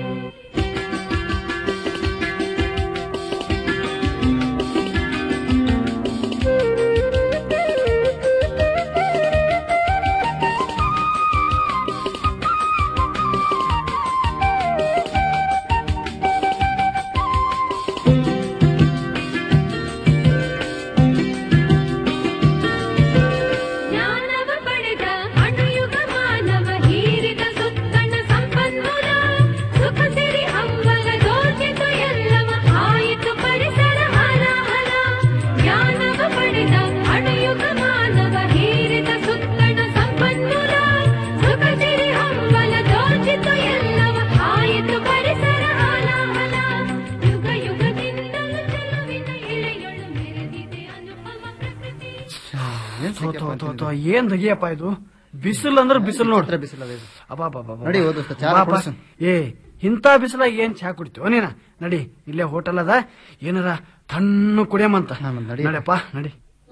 ಜ್ಞಾನವ ಪಡೆದ ಅಣುಯುಗ ಮಾನವ ಹೀರಿದ ಸುತ್ತಣ ಸಂಪನ್ಮೂಲ ಸುಖ ಸಿರಿ ಹಂಬಲ ದೋಚಿತ ಎಲ್ಲವ ಆಯಿತು ಪರಿಸರ ಹಲಾಹಲ ಜ್ಞಾನವ ಪಡೆದ ಅಣುಯುಗ ಮಾನವ ಹೀರಿದ ಸುತ್ತಣ ಸಂಪನ್ಮೂಲ ಸುಖ ಸಿರಿ ಹಂಬಲ ದೋಚಿತ ಎಲ್ಲವ ಆಯಿತು ಪರಿಸರ ಹಲಾಹಲ ಯುಗ ಯುಗದಿಂದಲೂ ಚೆಲುವಿನ ಇಳೆಯೊಳು ಮೆರೆದಿದೆ ಅನುಪಮ ಪ್ರಕೃತಿ ಥೋ, ಥೋ, ಥೋ, ಥೋ, ಏನ್ ದಗಿಯಪ್ಪ ಇದು ಬಿಸಿಲು ಅಂದ್ರೆ ಬಿಸಿಲು ನೋಡ್ರಿ ನಡಿ, ಹೋದ್ ದೋಸ್ತ, ಚಾ ಕುಡ್ಸು. ಏ ಇಂಥ ಬಿಸಿಲಾಗ ಏನ್ ಚಾ ಕುಡಿತೀವ ನೀನ ನಡಿ ಇಲ್ಲೇ ಹೋಟೆಲ್ ಅದ ಏನಾರ ತಣ್ಣು ಕುಡಿಯಮಂತ ನಡಿಯಪ್ಪ ನಡಿ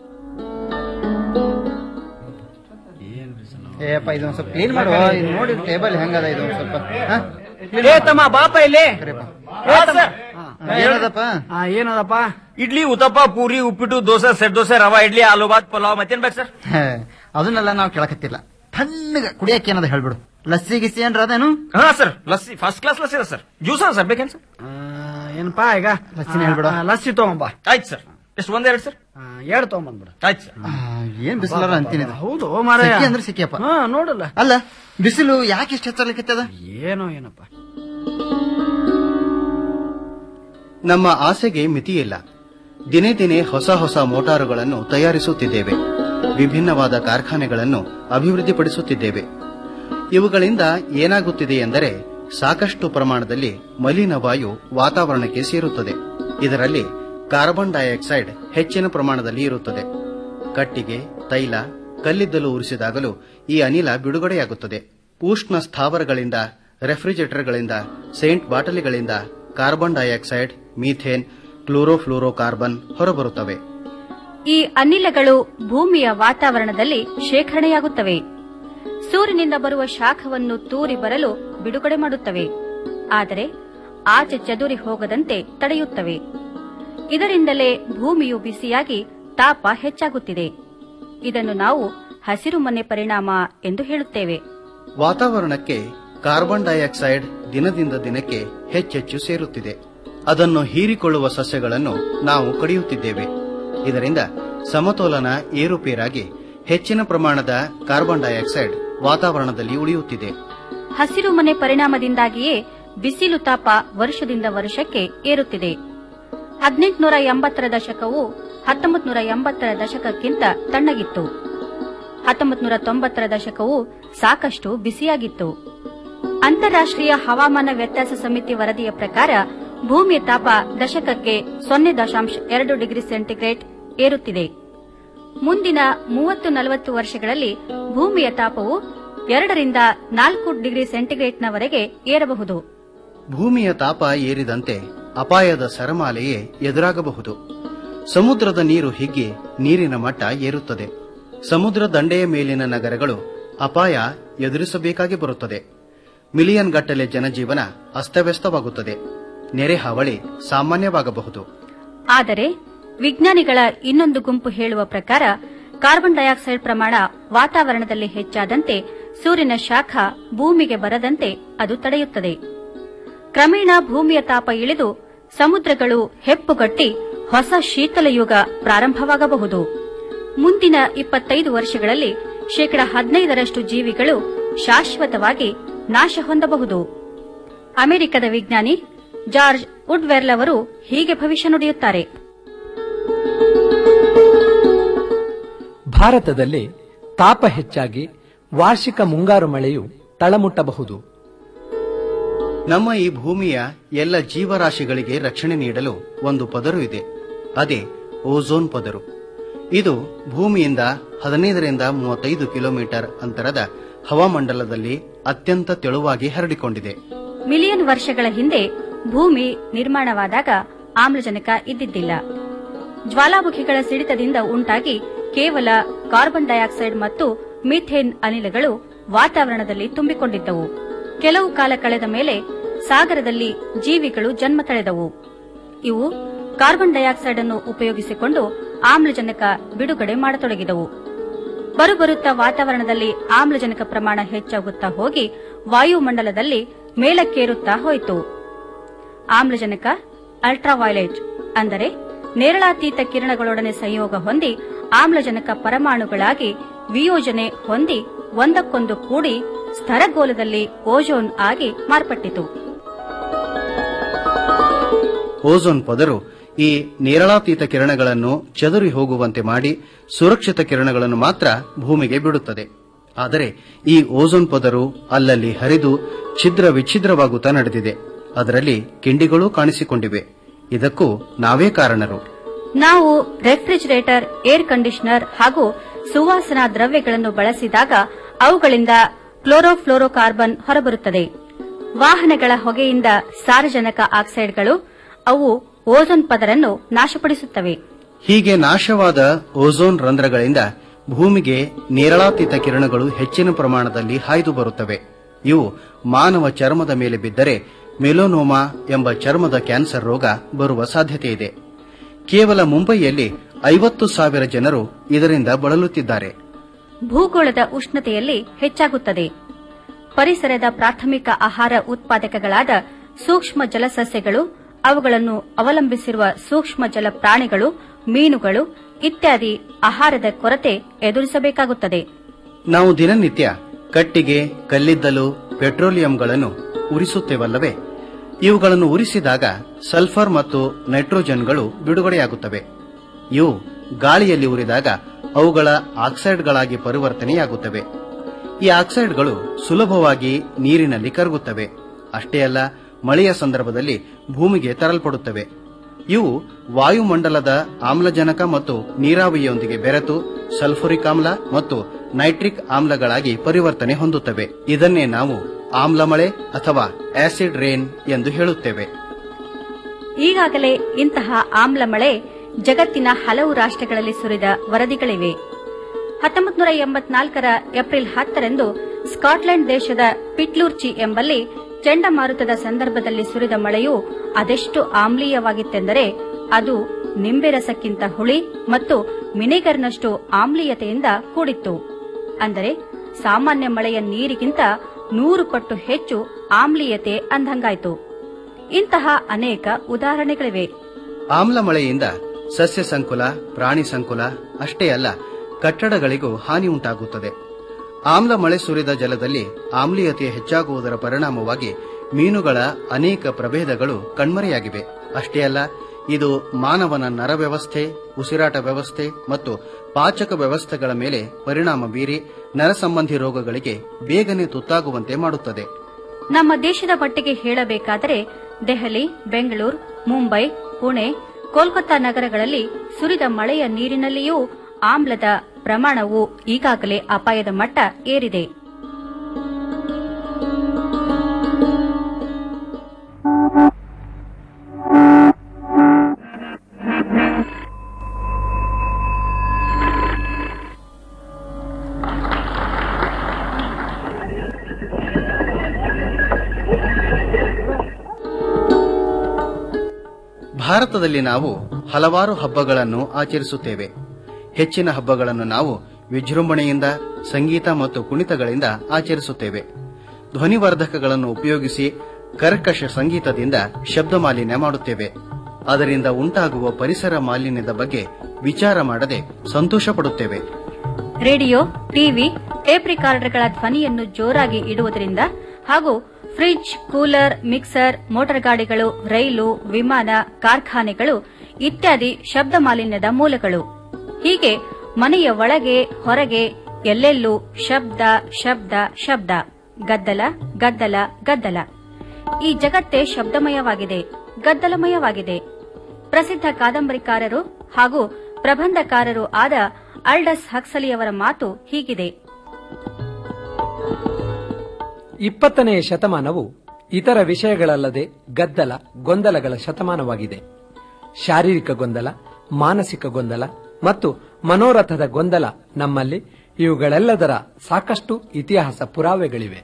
ಏಪ್ಪ ಇದೊಂದ್ ಸ್ವಲ್ಪ ಕ್ಲೀನ್ ಮಾಡುವ ಇದು ನೋಡಿ ಟೇಬಲ್ ಹೆಂಗದ ಇದು ಒಂದ್ ಸ್ವಲ್ಪ ಹಾ? ಏ ತಮ್ಮ ಬಾಪ ಇಲ್ಲಿ ಹಾ, ಏನದಪ್ಪ ಆ, ಏನದಪ್ಪ ಇಡ್ಲಿ ಉತ್ತಪ್ಪ ಪೂರಿ ಉಪ್ಪಿಟ್ಟು ದೋಸೆ ಸೆಟ್ ದೋಸೆ ರವಾ ಇಡ್ಲಿ ಆಲೂ ಬಾತ್ ಪಲಾವ್ ಮತ್ತೇನ್ ಬೇಕು ಸರ್ ಹೇ, ಅದನ್ನೆಲ್ಲ ನಾವು ಕೇಳಕತ್ತಿಲ್ಲ ತಣ್ಣಗ ಕುಡಿಯಕ್ಕೆ ಏನದ ಹೇಳ್ಬಿಡು ಲಸ್ಸಿ ಗಿಸ್ಸಿ ಏನ್ರ ಅದೇನು ಹಾ sir lassi first class lassi ಇದೆ ಸರ್ ಜ್ಯೂಸ್ ಸರ್ ಬೇಕೇನ್ ಸರ್ ಏನಪ್ಪಾ ಈಗ ಲಸ್ಸಿನೇ ಹೇಳ್ಬಿಡು. ಆ, ಲಸ್ಸಿ ತಗೊಂಬಾ ಆಯ್ತು ಸರ್ ಎಷ್ಟು ಒಂದೆರಡು ಸರ್ ಎರಡು ತಗೊಂಬಂದ್ಬಿಡ ಆಯ್ತು ಸರ್ ಏನ್ ಬಿಸಿಲಾರ ಅಂತೀನಿ ಇದು. ಹೌದು ಮಾರಾಯ. ಸೆಕೆ ಅಂದ್ರೆ ಸಿಕ್ಕಿಯಪ್ಪ ಹಾ ನೋಡಲ್ಲ ಅಲ್ಲ ಬಿಸಿಲು ಯಾಕೆ ಇಷ್ಟ ಹೆಚ್ಚಲಿಕ್ಕತ್ತದ ಏನೋ ಏನಪ್ಪ ನಮ್ಮ ಆಸೆಗೆ ಮಿತಿಯಿಲ್ಲ ದಿನೇ ದಿನೇ ಹೊಸ ಹೊಸ ಮೋಟಾರುಗಳನ್ನು ತಯಾರಿಸುತ್ತಿದ್ದೇವೆ ವಿಭಿನ್ನವಾದ ಕಾರ್ಖಾನೆಗಳನ್ನು ಅಭಿವೃದ್ಧಿಪಡಿಸುತ್ತಿದ್ದೇವೆ ಇವುಗಳಿಂದ ಏನಾಗುತ್ತಿದೆ ಎಂದರೆ ಸಾಕಷ್ಟು ಪ್ರಮಾಣದಲ್ಲಿ ಮಲಿನ ವಾಯು ವಾತಾವರಣಕ್ಕೆ ಸೇರುತ್ತದೆ ಇದರಲ್ಲಿ ಕಾರ್ಬನ್ ಡೈಆಕ್ಸೈಡ್ ಹೆಚ್ಚಿನ ಪ್ರಮಾಣದಲ್ಲಿ ಇರುತ್ತದೆ ಕಟ್ಟಿಗೆ ತೈಲ ಕಲ್ಲಿದ್ದಲು ಉರಿಸಿದಾಗಲೂ ಈ ಅನಿಲ ಬಿಡುಗಡೆಯಾಗುತ್ತದೆ ಉಷ್ಣ ಸ್ಥಾವರಗಳಿಂದ ರೆಫ್ರಿಜರೇಟರ್ಗಳಿಂದ ಸೇಂಟ್ ಬಾಟಲಿಗಳಿಂದ ಕಾರ್ಬನ್ ಡೈಆಕ್ಸೈಡ್ ಮೀಥೇನ್ ಕ್ಲೋರೋಫ್ಲೋರೋಕಾರ್ಬನ್ ಹೊರಬರುತ್ತವೆ ಈ ಅನಿಲಗಳು ಭೂಮಿಯ ವಾತಾವರಣದಲ್ಲಿ ಶೇಖರಣೆಯಾಗುತ್ತವೆ ಸೂರ್ಯನಿಂದ ಬರುವ ಶಾಖವನ್ನು ತೂರಿ ಬರಲು ಬಿಡುಗಡೆ ಮಾಡುತ್ತವೆ ಆದರೆ ಆಚೆ ಚದುರಿ ಹೋಗದಂತೆ ತಡೆಯುತ್ತವೆ ಇದರಿಂದಲೇ ಭೂಮಿಯು ಬಿಸಿಯಾಗಿ ತಾಪ ಹೆಚ್ಚಾಗುತ್ತಿದೆ ಇದನ್ನು ನಾವು ಹಸಿರು ಮನೆ ಪರಿಣಾಮ ಎಂದು ಹೇಳುತ್ತೇವೆ ವಾತಾವರಣಕ್ಕೆ ಕಾರ್ಬನ್ ಡೈಆಕ್ಸೈಡ್ ದಿನದಿಂದ ದಿನಕ್ಕೆ ಹೆಚ್ಚೆಚ್ಚು ಸೇರುತ್ತಿದೆ ಅದನ್ನು ಹೀರಿಕೊಳ್ಳುವ ಸಸ್ಯಗಳನ್ನು ನಾವು ಕಡಿಯುತ್ತಿದ್ದೇವೆ ಇದರಿಂದ ಸಮತೋಲನ ಏರುಪೇರಾಗಿ ಹೆಚ್ಚಿನ ಪ್ರಮಾಣದ ಕಾರ್ಬನ್ ಡೈಆಕ್ಸೈಡ್ ವಾತಾವರಣದಲ್ಲಿ ಉಳಿಯುತ್ತಿದೆ ಹಸಿರು ಮನೆ ಪರಿಣಾಮದಿಂದಾಗಿಯೇ ಬಿಸಿಲು ತಾಪ ವರ್ಷದಿಂದ ವರ್ಷಕ್ಕೆ ಏರುತ್ತಿದೆ ಹದಿನೆಂಟುನೂರ ಎಂಬತ್ತರ ದಶಕವು ಹತ್ತೊಂಬತ್ತು ನೂರ ಎಂಬತ್ತರ ದಶಕಕ್ಕಿಂತ ತಣ್ಣಗಿತ್ತು ಹತ್ತೊಂಬತ್ತು ನೂರ ತೊಂಬತ್ತರ ದಶಕವು ಸಾಕಷ್ಟು ಬಿಸಿಯಾಗಿತ್ತು ಅಂತಾರಾಷ್ಟ್ರೀಯ ಹವಾಮಾನ ವ್ಯತ್ಯಾಸ ಸಮಿತಿ ವರದಿಯ ಪ್ರಕಾರ ಭೂಮಿಯ ತಾಪ ದಶಕಕ್ಕೆ ಸೊನ್ನೆ ದಶಾಂಶ ಎರಡು ಡಿಗ್ರಿ ಸೆಂಟಿಗ್ರೇಡ್ ಏರುತ್ತಿದೆ ಮುಂದಿನ ಮೂವತ್ತು ನಲವತ್ತು ವರ್ಷಗಳಲ್ಲಿ ಭೂಮಿಯ ತಾಪವು ಎರಡರಿಂದ ನಾಲ್ಕು ಡಿಗ್ರಿ ಸೆಂಟಿಗ್ರೇಡ್ನವರೆಗೆ ಏರಬಹುದು ಭೂಮಿಯ ತಾಪ ಏರಿದಂತೆ ಅಪಾಯದ ಸರಮಾಲೆಯೇ ಎದುರಾಗಬಹುದು ಸಮುದ್ರದ ನೀರು ಹಿಗ್ಗಿ ನೀರಿನ ಮಟ್ಟ ಏರುತ್ತದೆ ಸಮುದ್ರ ದಂಡೆಯ ಮೇಲಿನ ನಗರಗಳು ಅಪಾಯ ಎದುರಿಸಬೇಕಾಗಿ ಬರುತ್ತದೆ ಮಿಲಿಯನ್ ಗಟ್ಟಲೆ ಜನಜೀವನ ಅಸ್ತವ್ಯಸ್ತವಾಗುತ್ತದೆ ನೆರೆ ಹಾವಳಿ ಸಾಮಾನ್ಯವಾಗಬಹುದು ಆದರೆ ವಿಜ್ಞಾನಿಗಳ ಇನ್ನೊಂದು ಗುಂಪು ಹೇಳುವ ಪ್ರಕಾರ ಕಾರ್ಬನ್ ಡೈಆಕ್ಸೈಡ್ ಪ್ರಮಾಣ ವಾತಾವರಣದಲ್ಲಿ ಹೆಚ್ಚಾದಂತೆ ಸೂರ್ಯನ ಶಾಖ ಭೂಮಿಗೆ ಬರದಂತೆ ಅದು ತಡೆಯುತ್ತದೆ ಕ್ರಮೇಣ ಭೂಮಿಯ ತಾಪ ಇಳಿದು ಸಮುದ್ರಗಳು ಹೆಪ್ಪುಗಟ್ಟಿ ಹೊಸ ಶೀತಲ ಯುಗ ಪ್ರಾರಂಭವಾಗಬಹುದು ಮುಂದಿನ ಇಪ್ಪತ್ತೈದು ವರ್ಷಗಳಲ್ಲಿ ಶೇಕಡ ಹದಿನೈದರಷ್ಟು ಜೀವಿಗಳು ಶಾಶ್ವತವಾಗಿ ನಾಶ ಹೊಂದಬಹುದು ಅಮೆರಿಕದ ವಿಜ್ಞಾನಿ ಜಾರ್ಜ್ ವುಡ್ವೆರ್ಲ್ ಅವರು ಹೀಗೆ ಭವಿಷ್ಯ ನುಡಿಯುತ್ತಾರೆ ಭಾರತದಲ್ಲಿ ತಾಪ ಹೆಚ್ಚಾಗಿ ವಾರ್ಷಿಕ ಮುಂಗಾರು ಮಳೆಯು ತಳಮುಟ್ಟಬಹುದು ನಮ್ಮ ಈ ಭೂಮಿಯ ಎಲ್ಲ ಜೀವರಾಶಿಗಳಿಗೆ ರಕ್ಷಣೆ ನೀಡಲು ಒಂದು ಪದರು ಇದೆ ಅದೇ ಓಝೋನ್ ಪದರು ಇದು ಭೂಮಿಯಿಂದ ಹದಿನೈದರಿಂದ ಮೂವತ್ತೈದು ಕಿಲೋಮೀಟರ್ ಅಂತರದ ಹವಾಮಂಡಲದಲ್ಲಿ ಅತ್ಯಂತ ತೆಳುವಾಗಿ ಹರಡಿಕೊಂಡಿದೆ ಮಿಲಿಯನ್ ವರ್ಷಗಳ ಹಿಂದೆ ಭೂಮಿ ನಿರ್ಮಾಣವಾದಾಗ ಆಮ್ಲಜನಕ ಇದ್ದಿದ್ದಿಲ್ಲ ಜ್ವಾಲಾಮುಖಿಗಳ ಸಿಡಿತದಿಂದ ಉಂಟಾಗಿ ಕೇವಲ ಕಾರ್ಬನ್ ಡೈಆಕ್ಸೈಡ್ ಮತ್ತು ಮೀಥೇನ್ ಅನಿಲಗಳು ವಾತಾವರಣದಲ್ಲಿ ತುಂಬಿಕೊಂಡಿದ್ದವು ಕೆಲವು ಕಾಲ ಕಳೆದ ಮೇಲೆ ಸಾಗರದಲ್ಲಿ ಜೀವಿಗಳು ಜನ್ಮ ತಳೆದವು ಇವು ಕಾರ್ಬನ್ ಡೈಆಕ್ಸೈಡ್ ಅನ್ನು ಉಪಯೋಗಿಸಿಕೊಂಡು ಆಮ್ಲಜನಕ ಬಿಡುಗಡೆ ಮಾಡತೊಡಗಿದವು ಬರುಬರುತ್ತಾ ವಾತಾವರಣದಲ್ಲಿ ಆಮ್ಲಜನಕ ಪ್ರಮಾಣ ಹೆಚ್ಚಾಗುತ್ತಾ ಹೋಗಿ ವಾಯುಮಂಡಲದಲ್ಲಿ ಮೇಲಕ್ಕೇರುತ್ತಾ ಹೋಯಿತು ಆಮ್ಲಜನಕ ಅಲ್ಟ್ರಾವೈಲೆಟ್ ಅಂದರೆ ನೇರಳಾತೀತ ಕಿರಣಗಳೊಡನೆ ಸಂಯೋಗ ಹೊಂದಿ ಆಮ್ಲಜನಕ ಪರಮಾಣುಗಳಾಗಿ ವಿಯೋಜನೆ ಹೊಂದಿ ಒಂದಕ್ಕೊಂದು ಕೂಡಿ ಸ್ಥರಗೋಲದಲ್ಲಿ ಓಜೋನ್ ಆಗಿ ಮಾರ್ಪಟ್ಟಿತು ಓಝೋನ್ ಪದರು ಈ ನೇರಳಾತೀತ ಕಿರಣಗಳನ್ನು ಚದುರಿ ಹೋಗುವಂತೆ ಮಾಡಿ ಸುರಕ್ಷಿತ ಕಿರಣಗಳನ್ನು ಮಾತ್ರ ಭೂಮಿಗೆ ಬಿಡುತ್ತದೆ ಆದರೆ ಈ ಓಝೋನ್ ಪದರು ಅಲ್ಲಲ್ಲಿ ಹರಿದು ಛಿದ್ರ ವಿಚ್ಛಿದ್ರವಾಗುತ್ತಾ ನಡೆದಿದೆ ಅದರಲ್ಲಿ ಕಿಂಡಿಗಳೂ ಕಾಣಿಸಿಕೊಂಡಿವೆ ಇದಕ್ಕೂ ನಾವೇ ಕಾರಣರು ನಾವು ರೆಫ್ರಿಜರೇಟರ್ ಏರ್ ಕಂಡೀಷನರ್ ಹಾಗೂ ಸುವಾಸನಾ ದ್ರವ್ಯಗಳನ್ನು ಬಳಸಿದಾಗ ಅವುಗಳಿಂದ ಕ್ಲೋರೋಫ್ಲೋರೋಕಾರ್ಬನ್ ಹೊರಬರುತ್ತದೆ ವಾಹನಗಳ ಹೊಗೆಯಿಂದ ಸಾರಜನಕ ಆಕ್ಸೈಡ್ಗಳು ಅವು ಓಝೋನ್ ಪದರನ್ನು ನಾಶಪಡಿಸುತ್ತವೆ ಹೀಗೆ ನಾಶವಾದ ಓಝೋನ್ ರಂಧ್ರಗಳಿಂದ ಭೂಮಿಗೆ ನೇರಳಾತೀತ ಕಿರಣಗಳು ಹೆಚ್ಚಿನ ಪ್ರಮಾಣದಲ್ಲಿ ಹಾಯ್ದು ಬರುತ್ತವೆ ಇವು ಮಾನವ ಚರ್ಮದ ಮೇಲೆ ಬಿದ್ದರೆ ಮೆಲೋನೋಮಾ ಎಂಬ ಚರ್ಮದ ಕ್ಯಾನ್ಸರ್ ರೋಗ ಬರುವ ಸಾಧ್ಯತೆ ಇದೆ ಕೇವಲ ಮುಂಬಯಿಯಲ್ಲಿ ಐವತ್ತು ಸಾವಿರ ಜನರು ಇದರಿಂದ ಬಳಲುತ್ತಿದ್ದಾರೆ ಭೂಗೋಳದ ಉಷ್ಣತೆಯಲ್ಲಿ ಹೆಚ್ಚಾಗುತ್ತದೆ ಪರಿಸರದ ಪ್ರಾಥಮಿಕ ಆಹಾರ ಉತ್ಪಾದಕಗಳಾದ ಸೂಕ್ಷ್ಮ ಜಲಸಸ್ಯಗಳು ಅವುಗಳನ್ನು ಅವಲಂಬಿಸಿರುವ ಸೂಕ್ಷ್ಮ ಜಲ ಪ್ರಾಣಿಗಳು ಮೀನುಗಳು ಇತ್ಯಾದಿ ಆಹಾರದ ಕೊರತೆ ಎದುರಿಸಬೇಕಾಗುತ್ತದೆ ನಾವು ದಿನನಿತ್ಯ ಕಟ್ಟಿಗೆ ಕಲ್ಲಿದ್ದಲು ಪೆಟ್ರೋಲಿಯಂಗಳನ್ನು ಉರಿಸುತ್ತೇವಲ್ಲವೇ ಇವುಗಳನ್ನು ಉರಿಸಿದಾಗ ಸಲ್ಫರ್ ಮತ್ತು ನೈಟ್ರೋಜನ್ಗಳು ಬಿಡುಗಡೆಯಾಗುತ್ತವೆ ಇವು ಗಾಳಿಯಲ್ಲಿ ಉರಿದಾಗ ಅವುಗಳ ಆಕ್ಸೈಡ್ಗಳಾಗಿ ಪರಿವರ್ತನೆಯಾಗುತ್ತವೆ ಈ ಆಕ್ಸೈಡ್ಗಳು ಸುಲಭವಾಗಿ ನೀರಿನಲ್ಲಿ ಕರಗುತ್ತವೆ ಅಷ್ಟೇ ಅಲ್ಲ ಮಳೆಯ ಸಂದರ್ಭದಲ್ಲಿ ಭೂಮಿಗೆ ತರಲ್ಪಡುತ್ತವೆ ಇವು ವಾಯುಮಂಡಲದ ಆಮ್ಲಜನಕ ಮತ್ತು ನೀರಾವಿಯೊಂದಿಗೆ ಬೆರೆತು ಸಲ್ಫುರಿಕ್ ಆಮ್ಲ ಮತ್ತು ನೈಟ್ರಿಕ್ ಆಮ್ಲಗಳಾಗಿ ಪರಿವರ್ತನೆ ಹೊಂದುತ್ತವೆ ಇದನ್ನೇ ನಾವು ಆಮ್ಲಮಳೆ ಅಥವಾ ಆಸಿಡ್ ರೇನ್ ಎಂದು ಹೇಳುತ್ತೇವೆ ಈಗಾಗಲೇ ಇಂತಹ ಆಮ್ಲ ಮಳೆ ಜಗತ್ತಿನ ಹಲವು ರಾಷ್ಟ್ರಗಳಲ್ಲಿ ಸುರಿದ ವರದಿಗಳಿವೆ ಹತ್ತೊಂಬತ್ತು ನೂರ ಎಂಬತ್ನಾಲ್ಕರ ಏಪ್ರಿಲ್ ಹತ್ತರಂದು ಸ್ಕಾಟ್ಲೆಂಡ್ ದೇಶದ ಪಿಟ್ಲೂರ್ಚಿ ಎಂಬಲ್ಲಿ ಚಂಡಮಾರುತದ ಸಂದರ್ಭದಲ್ಲಿ ಸುರಿದ ಮಳೆಯು ಅದೆಷ್ಟು ಆಮ್ಲೀಯವಾಗಿತ್ತೆಂದರೆ ಅದು ನಿಂಬೆ ರಸಕ್ಕಿಂತ ಹುಳಿ ಮತ್ತು ವಿನೆಗರ್ನಷ್ಟು ಆಮ್ಲೀಯತೆಯಿಂದ ಕೂಡಿತ್ತು ಅಂದರೆ ಸಾಮಾನ್ಯ ಮಳೆಯ ನೀರಿಗಿಂತ ನೂರು ಪಟ್ಟು ಹೆಚ್ಚು ಆಮ್ಲೀಯತೆ ಅಂದಂಗಾಯ್ತು ಇಂತಹ ಅನೇಕ ಉದಾಹರಣೆಗಳಿವೆ ಆಮ್ಲ ಮಳೆಯಿಂದ ಸಸ್ಯ ಸಂಕುಲ ಪ್ರಾಣಿ ಸಂಕುಲ ಅಷ್ಟೇ ಅಲ್ಲ ಕಟ್ಟಡಗಳಿಗೂ ಹಾನಿ ಉಂಟಾಗುತ್ತದೆ ಆಮ್ಲ ಮಳೆ ಸುರಿದ ಜಲದಲ್ಲಿ ಆಮ್ಲೀಯತೆ ಹೆಚ್ಚಾಗುವುದರ ಪರಿಣಾಮವಾಗಿ ಮೀನುಗಳ ಅನೇಕ ಪ್ರಭೇದಗಳು ಕಣ್ಮರೆಯಾಗಿವೆ ಅಷ್ಟೇ ಅಲ್ಲ ಇದು ಮಾನವನ ನರವ್ಯವಸ್ಥೆ ಉಸಿರಾಟ ವ್ಯವಸ್ಥೆ ಮತ್ತು ಪಾಚಕ ವ್ಯವಸ್ಥೆಗಳ ಮೇಲೆ ಪರಿಣಾಮ ಬೀರಿ ನರ ಸಂಬಂಧಿ ರೋಗಗಳಿಗೆ ಬೇಗನೆ ತುತ್ತಾಗುವಂತೆ ಮಾಡುತ್ತದೆ ನಮ್ಮ ದೇಶದ ಮಟ್ಟಿಗೆ ಹೇಳಬೇಕಾದರೆ ದೆಹಲಿ ಬೆಂಗಳೂರು ಮುಂಬೈ ಪುಣೆ ಕೋಲ್ಕತ್ತಾ ನಗರಗಳಲ್ಲಿ ಸುರಿದ ಮಳೆಯ ನೀರಿನಲ್ಲಿಯೂ ಆಮ್ಲದ ಪ್ರಮಾಣವು ಈಗಾಗಲೇ ಅಪಾಯದ ಮಟ್ಟ ಏರಿದೆ ಭಾರತದಲ್ಲಿ ನಾವು ಹಲವಾರು ಹಬ್ಬಗಳನ್ನು ಆಚರಿಸುತ್ತೇವೆ ಹೆಚ್ಚಿನ ಹಬ್ಬಗಳನ್ನು ನಾವು ವಿಜೃಂಭಣೆಯಿಂದ ಸಂಗೀತ ಮತ್ತು ಕುಣಿತಗಳಿಂದ ಆಚರಿಸುತ್ತೇವೆ ಧ್ವನಿವರ್ಧಕಗಳನ್ನು ಉಪಯೋಗಿಸಿ ಕರ್ಕಶ ಸಂಗೀತದಿಂದ ಶಬ್ದ ಮಾಲಿನ್ಯ ಮಾಡುತ್ತೇವೆ ಅದರಿಂದ ಉಂಟಾಗುವ ಪರಿಸರ ಮಾಲಿನ್ಯದ ಬಗ್ಗೆ ವಿಚಾರ ಮಾಡದೆ ಸಂತೋಷ ಪಡುತ್ತೇವೆ ರೇಡಿಯೋ ಟಿವಿ ಟೇಪ್ ರಿಕಾರ್ಡರ್ಗಳ ಧ್ವನಿಯನ್ನು ಜೋರಾಗಿ ಇಡುವುದರಿಂದ ಹಾಗೂ ಫ್ರಿಡ್ಜ್ ಕೂಲರ್ ಮಿಕ್ಸರ್ ಮೋಟಾರ್ ಗಾಡಿಗಳು ರೈಲು ವಿಮಾನ ಕಾರ್ಖಾನೆಗಳು ಇತ್ಯಾದಿ ಶಬ್ದ ಮಾಲಿನ್ಯದ ಮೂಲಗಳು ಹೀಗೆ ಮನೆಯ ಒಳಗೆ ಹೊರಗೆ ಎಲ್ಲೆಲ್ಲೂ ಶಬ್ದ ಶಬ್ದ ಶಬ್ದ ಗದ್ದಲ ಗದ್ದಲ ಗದ್ದಲ ಈ ಜಗತ್ತೇ ಶಬ್ದಮಯವಾಗಿದೆ ಗದ್ದಲಮಯವಾಗಿದೆ ಪ್ರಸಿದ್ಧ ಕಾದಂಬರಿಕಾರರು ಹಾಗೂ ಪ್ರಬಂಧಕಾರರು ಆದ ಅಲ್ಡಸ್ ಹಕ್ಸಲಿಯವರ ಮಾತು ಹೀಗಿದೆ ಇಪ್ಪತ್ತನೆಯ ಶತಮಾನವು ಇತರ ವಿಷಯಗಳಲ್ಲದೆ ಗದ್ದಲ ಗೊಂದಲಗಳ ಶತಮಾನವಾಗಿದೆ ಶಾರೀರಿಕ ಗೊಂದಲ ಮಾನಸಿಕ ಗೊಂದಲ ಮತ್ತು ಮನೋರಥದ ಗೊಂದಲ ನಮ್ಮಲ್ಲಿ ಇವುಗಳೆಲ್ಲದರ ಸಾಕಷ್ಟು ಇತಿಹಾಸ ಪುರಾವೆಗಳಿವೆ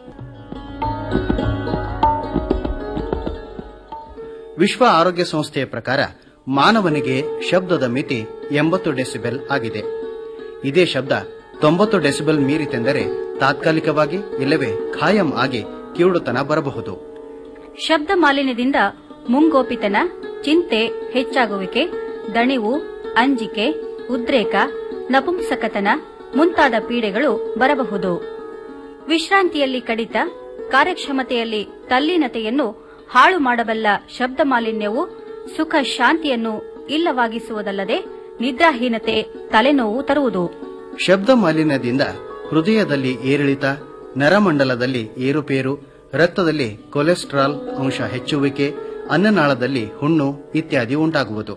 ವಿಶ್ವ ಆರೋಗ್ಯ ಸಂಸ್ಥೆಯ ಪ್ರಕಾರ ಮಾನವನಿಗೆ ಶಬ್ದದ ಮಿತಿ ಎಂಬತ್ತು ಡೆಸಿಬೆಲ್ ಆಗಿದೆ ಇದೇ ಶಬ್ದ ತೊಂಬತ್ತು ಡೆಸಿಬೆಲ್ ಮೀರಿತೆಂದರೆ ತಾತ್ಕಾಲಿಕವಾಗಿ ಇಲ್ಲವೇ ಖಾಯಂ ಆಗಿ ಕಿವುಡುತನ ಬರಬಹುದು ಶಬ್ದ ಮಾಲಿನ್ಯದಿಂದ ಮುಂಗೋಪಿತನ ಚಿಂತೆ ಹೆಚ್ಚಾಗುವಿಕೆ ದಣಿವು ಅಂಜಿಕೆ ಉದ್ರೇಕ ನಪುಂಸಕತನ ಮುಂತಾದ ಪೀಡೆಗಳು ಬರಬಹುದು ವಿಶ್ರಾಂತಿಯಲ್ಲಿ ಕಡಿತ ಕಾರ್ಯಕ್ಷಮತೆಯಲ್ಲಿ ತಲ್ಲೀನತೆಯನ್ನು ಹಾಳು ಮಾಡಬಲ್ಲ ಶಬ್ದ ಮಾಲಿನ್ಯವು ಸುಖ ಶಾಂತಿಯನ್ನು ಇಲ್ಲವಾಗಿಸುವುದಲ್ಲದೆ ನಿದ್ರಾಹೀನತೆ ತಲೆನೋವು ತರುವುದು ಶಬ್ದ ಮಾಲಿನ್ಯದಿಂದ ಹೃದಯದಲ್ಲಿ ಏರಿಳಿತ ನರಮಂಡಲದಲ್ಲಿ ಏರುಪೇರು ರಕ್ತದಲ್ಲಿ ಕೊಲೆಸ್ಟ್ರಾಲ್ ಅಂಶ ಹೆಚ್ಚುವಿಕೆ ಅನ್ನನಾಳದಲ್ಲಿ ಹುಣ್ಣು ಇತ್ಯಾದಿ ಉಂಟಾಗುವುದು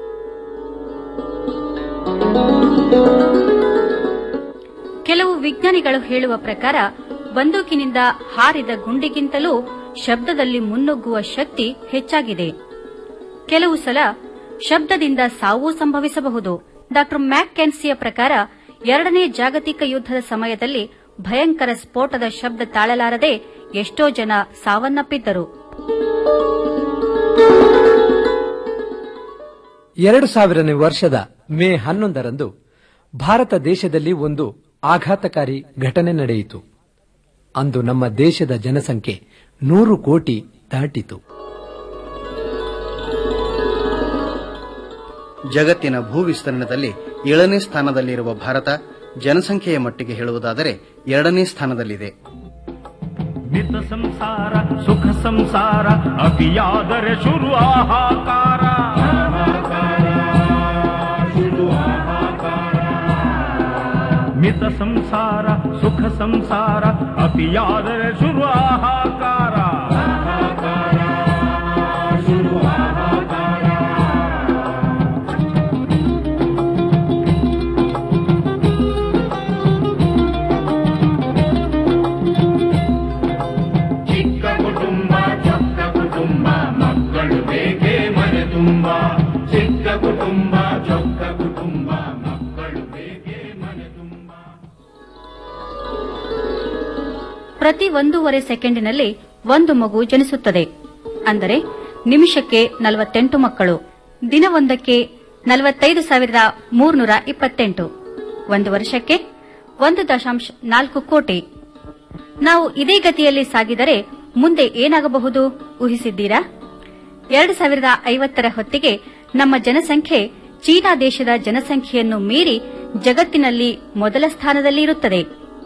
ಕೆಲವು ವಿಜ್ಞಾನಿಗಳು ಹೇಳುವ ಪ್ರಕಾರ ಬಂದೂಕಿನಿಂದ ಹಾರಿದ ಗುಂಡಿಗಿಂತಲೂ ಶಬ್ದದಲ್ಲಿ ಮುನ್ನುಗ್ಗುವ ಶಕ್ತಿ ಹೆಚ್ಚಾಗಿದೆ ಕೆಲವು ಸಲ ಶಬ್ದದಿಂದ ಸಾವೂ ಸಂಭವಿಸಬಹುದು ಡಾ ಮ್ಯಾಕ್ ಕೆನ್ಸಿಯ ಪ್ರಕಾರ ಎರಡನೇ ಜಾಗತಿಕ ಯುದ್ಧದ ಸಮಯದಲ್ಲಿ ಭಯಂಕರ ಸ್ಫೋಟದ ಶಬ್ದ ತಾಳಲಾರದೆ ಎಷ್ಟೋ ಜನ ಸಾವನ್ನಪ್ಪಿದ್ದರು ಎರಡು ಸಾವಿರನೇ ವರ್ಷದ ಮೇ ಹನ್ನೊಂದರಂದು ಭಾರತ ದೇಶದಲ್ಲಿ ಒಂದು ಆಘಾತಕಾರಿ ಘಟನೆ ನಡೆಯಿತು ಅಂದು ನಮ್ಮ ದೇಶದ ಜನಸಂಖ್ಯೆ ನೂರು ಕೋಟಿ ದಾಟಿತು ಜಗತ್ತಿನ ಭೂ ವಿಸ್ತರಣದಲ್ಲಿ ಏಳನೇ ಸ್ಥಾನದಲ್ಲಿರುವ ಭಾರತ ಜನಸಂಖ್ಯೆಯ ಮಟ್ಟಿಗೆ ಹೇಳುವುದಾದರೆ ಎರಡನೇ ಸ್ಥಾನದಲ್ಲಿದೆ ಮಿತ ಸಂಸಾರ ಸುಖ ಸಂಸಾರ ಅತಿಯಾದರೆ ಶುರು ಆಹಾಕಾರ ಮಿತ ಸಂಸಾರ ಸುಖ ಸಂಸಾರ ಅತಿಯಾದರೆ ಶುರು ಆಹಾಕಾರ ಚಿಕ್ಕ ಕುಟುಂಬ ಚೊಕ್ಕ ಕುಟುಂಬ ಮಕ್ಕಳು ಬೇಕೇ ಮನೆ ತುಂಬ ಚಿಕ್ಕ ಕುಟುಂಬ ಚೊಕ್ಕ ಕುಟುಂಬ ಮಕ್ಕಳು ಬೇಕೇ ಮನೆ ತುಂಬ ಪ್ರತಿ ಒಂದೂವರೆ ಸೆಕೆಂಡಿನಲ್ಲಿ ಒಂದು ಮಗು ಜನಿಸುತ್ತದೆ ಅಂದರೆ ನಿಮಿಷಕ್ಕೆ ನಲವತ್ತೆಂಟು ಮಕ್ಕಳು ದಿನವೊಂದಕ್ಕೆ ನಲವತ್ತೈದು ಸಾವಿರದ ಮೂರ್ನೂರ ಇಪ್ಪತ್ತೆಂಟು ಒಂದು ವರ್ಷಕ್ಕೆ ಒಂದು ದಶಾಂಶ ನಾಲ್ಕು ಕೋಟಿ ನಾವು ಇದೇ ಗತಿಯಲ್ಲಿ ಸಾಗಿದರೆ ಮುಂದೆ ಏನಾಗಬಹುದು ಊಹಿಸಿದ್ದೀರಾ ಎರಡು ಸಾವಿರದ ಐವತ್ತರ ಹೊತ್ತಿಗೆ ನಮ್ಮ ಜನಸಂಖ್ಯೆ ಚೀನಾ ದೇಶದ ಜನಸಂಖ್ಯೆಯನ್ನು ಮೀರಿ ಜಗತ್ತಿನಲ್ಲಿ ಮೊದಲ ಸ್ಥಾನದಲ್ಲಿ ಇರುತ್ತದೆ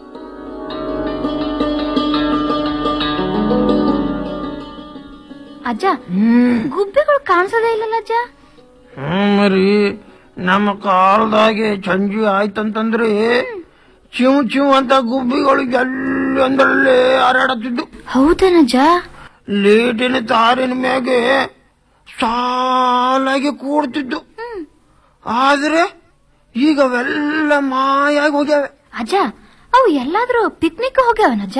ಅಜ್ಜ ಗುಬ್ಬೆಗಳು ಕಾಣಿಸೋದೇ ಇಲ್ಲಲ್ಲ ಅಜ್ಜ ಹ್ಮ್ ಮರಿ ನಮ್ಮ ಕಾಲದಾಗೆ ಸಂಜೆ ಆಯ್ತಂತಂದ್ರೆ ಚಿವ್ ಚಿವ್ ಅಂತ ಗುಬ್ಬಿಗಳು ಎಲ್ಲಿ ಅಂದ್ರಲ್ಲೇ ಹಾರಾಡತ್ತಿದ್ದು ಹೌದೇನಜ್ಜ ಲೇಟಿನ ತಾರಿನ ಮ್ಯಾಗೆ ಸಾಲಾಗಿ ಕೂಡ್ತಿದ್ದು ಆದ್ರೆ ಈಗ ಅವೆಲ್ಲ ಮಾಯಾಗಿ ಹೋಗ್ಯಾವೆ ಅಜ್ಜ ಅವು ಎಲ್ಲಾದ್ರೂ ಪಿಕ್ನಿಕ್ ಹೋಗ್ಯಾವನಜ್ಜ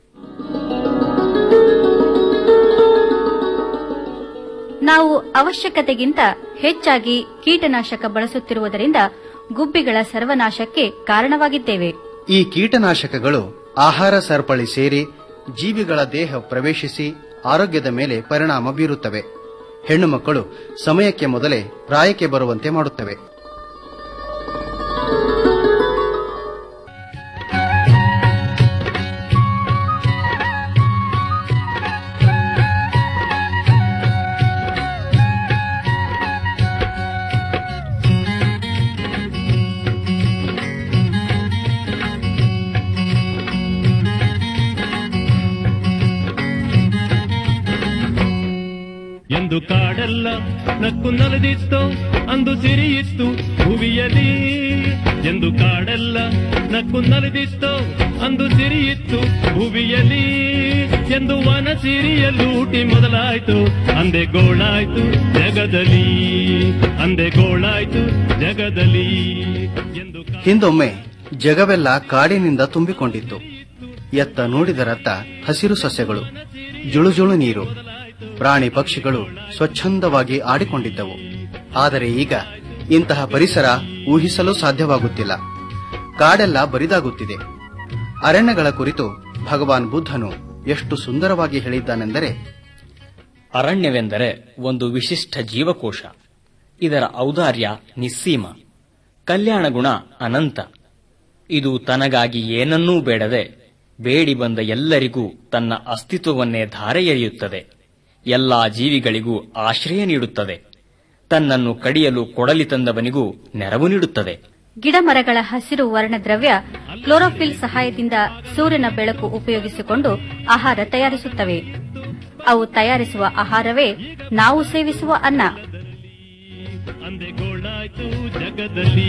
ನಾವು ಅವಶ್ಯಕತೆಗಿಂತ ಹೆಚ್ಚಾಗಿ ಕೀಟನಾಶಕ ಬಳಸುತ್ತಿರುವುದರಿಂದ ಗುಬ್ಬಿಗಳ ಸರ್ವನಾಶಕ್ಕೆ ಕಾರಣವಾಗಿದ್ದೇವೆ ಈ ಕೀಟನಾಶಕಗಳು ಆಹಾರ ಸರಪಳಿ ಸೇರಿ ಜೀವಿಗಳ ದೇಹ ಪ್ರವೇಶಿಸಿ ಆರೋಗ್ಯದ ಮೇಲೆ ಪರಿಣಾಮ ಬೀರುತ್ತವೆ ಹೆಣ್ಣು ಮಕ್ಕಳು ಸಮಯಕ್ಕೆ ಮೊದಲೇ ಪ್ರಾಯಕ್ಕೆ ಬರುವಂತೆ ಮಾಡುತ್ತವೆ ಎಂದು ಕಾಡೆಲ್ಲ ನಕ್ಕು ನಲಿದಿತ್ತು ಅಂದು ಸಿರಿಯಿತ್ತು ಭುವಿಯಲಿ ಎಂದು ಕಾಡೆಲ್ಲ ನಕ್ಕು ನಲಿದಿತ್ತು ಅಂದು ಸಿರಿಯಿತ್ತು ಭುವಿಯಲಿ ಎಂದು ವನ ಸಿರಿಯಲ್ಲೂಟಿ ಮೊದಲಾಯ್ತು ಅಂದೆ ಗೋಳಾಯ್ತು ಜಗದಲ್ಲಿ ಅಂದೆ ಗೋಳಾಯ್ತು ಜಗದಲ್ಲಿ ಹಿಂದೊಮ್ಮೆ ಜಗವೆಲ್ಲ ಕಾಡಿನಿಂದ ತುಂಬಿಕೊಂಡಿತ್ತು ಎತ್ತ ನೋಡಿದರತ್ತ ಹಸಿರು ಸಸ್ಯಗಳು ಜುಳುಜುಳು ನೀರು ಪ್ರಾಣಿ ಪಕ್ಷಿಗಳು ಸ್ವಚ್ಛಂದವಾಗಿ ಆಡಿಕೊಂಡಿದ್ದವು ಆದರೆ ಈಗ ಇಂತಹ ಪರಿಸರ ಊಹಿಸಲು ಸಾಧ್ಯವಾಗುತ್ತಿಲ್ಲ ಕಾಡೆಲ್ಲ ಬರಿದಾಗುತ್ತಿದೆ ಅರಣ್ಯಗಳ ಕುರಿತು ಭಗವಾನ್ ಬುದ್ಧನು ಎಷ್ಟು ಸುಂದರವಾಗಿ ಹೇಳಿದ್ದಾನೆಂದರೆ ಅರಣ್ಯವೆಂದರೆ ಒಂದು ವಿಶಿಷ್ಟ ಜೀವಕೋಶ ಇದರ ಔದಾರ್ಯ ನಿಸ್ಸೀಮ ಕಲ್ಯಾಣ ಗುಣ ಅನಂತ ಇದು ತನಗಾಗಿ ಏನನ್ನೂ ಬೇಡದೆ ಬೇಡಿ ಬಂದ ಎಲ್ಲರಿಗೂ ತನ್ನ ಅಸ್ತಿತ್ವವನ್ನೇ ಧಾರೆ ಎರೆಯುತ್ತದೆ ಎಲ್ಲಾ ಜೀವಿಗಳಿಗೂ ಆಶ್ರಯ ನೀಡುತ್ತದೆ ತನ್ನನ್ನು ಕಡಿಯಲು ಕೊಡಲಿ ತಂದವನಿಗೂ ನೆರವು ನೀಡುತ್ತದೆ ಗಿಡ ಮರಗಳ ಹಸಿರು ವರ್ಣದ್ರವ್ಯ ಕ್ಲೋರೋಫಿಲ್ ಸಹಾಯದಿಂದ ಸೂರ್ಯನ ಬೆಳಕು ಉಪಯೋಗಿಸಿಕೊಂಡು ಆಹಾರ ತಯಾರಿಸುತ್ತವೆ ಅವು ತಯಾರಿಸುವ ಆಹಾರವೇ ನಾವು ಸೇವಿಸುವ ಅನ್ನ ಅಂದೆ ಗೋಳಾಯ್ತು ಜಗದಲ್ಲಿ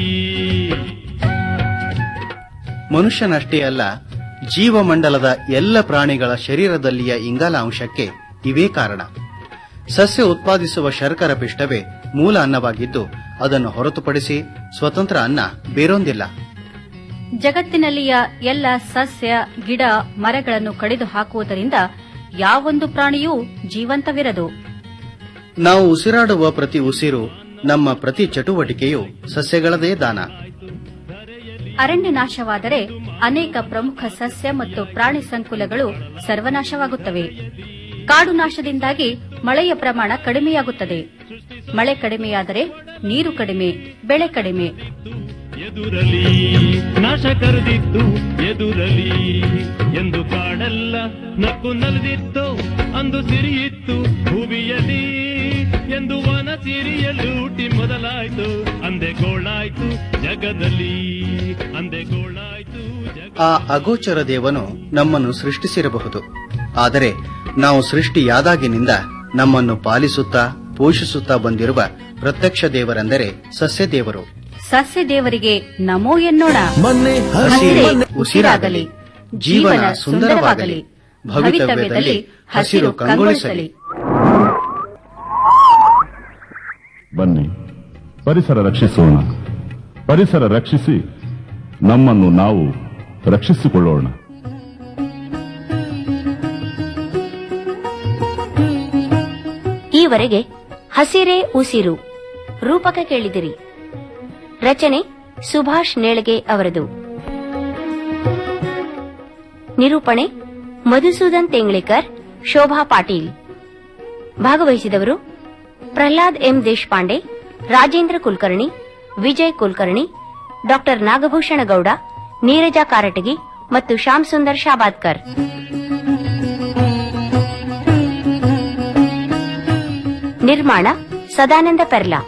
ಮನುಷ್ಯನಷ್ಟೇ ಅಲ್ಲ ಜೀವಮಂಡಲದ ಎಲ್ಲ ಪ್ರಾಣಿಗಳ ಶರೀರದಲ್ಲಿಯ ಇಂಗಾಲ ಅಂಶಕ್ಕೆ ಇವೇ ಕಾರಣ ಸಸ್ಯ ಉತ್ಪಾದಿಸುವ ಶರ್ಕರ ಪಿಷ್ಟವೇ ಮೂಲ ಅನ್ನವಾಗಿದ್ದು ಅದನ್ನು ಹೊರತುಪಡಿಸಿ ಸ್ವತಂತ್ರ ಅನ್ನ ಬೇರೊಂದಿಲ್ಲ ಜಗತ್ತಿನಲ್ಲಿಯ ಎಲ್ಲ ಸಸ್ಯ ಗಿಡ ಮರಗಳನ್ನು ಕಡಿದು ಹಾಕುವುದರಿಂದ ಯಾವೊಂದು ಪ್ರಾಣಿಯೂ ಜೀವಂತವಿರದು ನಾವು ಉಸಿರಾಡುವ ಪ್ರತಿ ಉಸಿರು ನಮ್ಮ ಪ್ರತಿ ಚಟುವಟಿಕೆಯು ಸಸ್ಯಗಳದೇ ದಾನ ಅರಣ್ಯ ನಾಶವಾದರೆ ಅನೇಕ ಪ್ರಮುಖ ಸಸ್ಯ ಮತ್ತು ಪ್ರಾಣಿ ಸಂಕುಲಗಳು ಸರ್ವನಾಶವಾಗುತ್ತವೆ ಕಾಡು ನಾಶದಿಂದಾಗಿ ಮಳೆಯ ಪ್ರಮಾಣ ಕಡಿಮೆಯಾಗುತ್ತದೆ ಮಳೆ ಕಡಿಮೆಯಾದರೆ ನೀರು ಕಡಿಮೆ ಬೆಳೆ ಕಡಿಮೆ ಎದುರಲಿ ನಾಶ ಕರೆದಿತ್ತು ಎದುರಲಿ ಎಂದು ಕಾಡೆಲ್ಲ ನಕ್ಕು ನಲಿದಿತ್ತು ಅಂದು ಸಿರಿಯಿತ್ತು ಭೂಮಿಯಲ್ಲಿ ಎಂದು ವನ ಸಿರಿಯಲ್ಲೂಟಿ ಮೊದಲಾಯ್ತು ಅಂದೆ ಗೋಳಾಯ್ತು ಜಗದಲ್ಲಿ ಅಂದೆ ಗೋಳಾಯ್ತು ಆ ಅಗೋಚರ ದೇವನು ನಮ್ಮನ್ನು ಸೃಷ್ಟಿಸಿರಬಹುದು ಆದರೆ ನಾವು ಸೃಷ್ಟಿಯಾದಾಗಿನಿಂದ ನಮ್ಮನ್ನು ಪಾಲಿಸುತ್ತಾ ಪೋಷಿಸುತ್ತಾ ಬಂದಿರುವ ಪ್ರತ್ಯಕ್ಷ ದೇವರೆಂದರೆ ಸಸ್ಯ ದೇವರು ಸಸ್ಯ ದೇವರಿಗೆ ನಮೋ ಎನ್ನೋಣ ಮನೆ ಹಸಿರೇ ಮನೆ ಉಸಿರಾಗಲಿ ಜೀವನ ಸುಂದರವಾಗಲಿ ಭವಿತವ್ಯದಲ್ಲಿ ಹಸಿರು ಕಂಗೊಳಿಸಲಿ ಬನ್ನಿ ಪರಿಸರ ರಕ್ಷಿಸೋಣ ಪರಿಸರ ರಕ್ಷಿಸಿ ನಮ್ಮನ್ನು ನಾವು ರಕ್ಷಿಸಿಕೊಳ್ಳೋಣ ಈವರೆಗೆ ಹಸಿರೇ ಉಸಿರು ರೂಪಕ ಕೇಳಿದಿರಿ ರಚನೆ ಸುಭಾಷ್ ನೇಳಗೆ ಅವರದು ನಿರೂಪಣೆ ಮಧುಸೂದನ್ ತೆಂಗ್ಳಿಕರ್ ಶೋಭಾ ಪಾಟೀಲ್ ಭಾಗವಹಿಸಿದವರು ಪ್ರಹ್ಲಾದ್ ಎಂ ದೇಶಪಾಂಡೆ ರಾಜೇಂದ್ರ ಕುಲಕರ್ಣಿ ವಿಜಯ್ ಕುಲಕರ್ಣಿ ಡಾಕ್ಟರ್ ನಾಗಭೂಷಣ ಗೌಡ ನೀರಜಾ ಕಾರಟಗಿ ಮತ್ತು ಶ್ಯಾಮ್ ಸುಂದರ್ ಶಾಬಾದ್ಕರ್ ನಿರ್ಮಾಣ ಸದಾನಂದ ಪೆರ್ಲಾ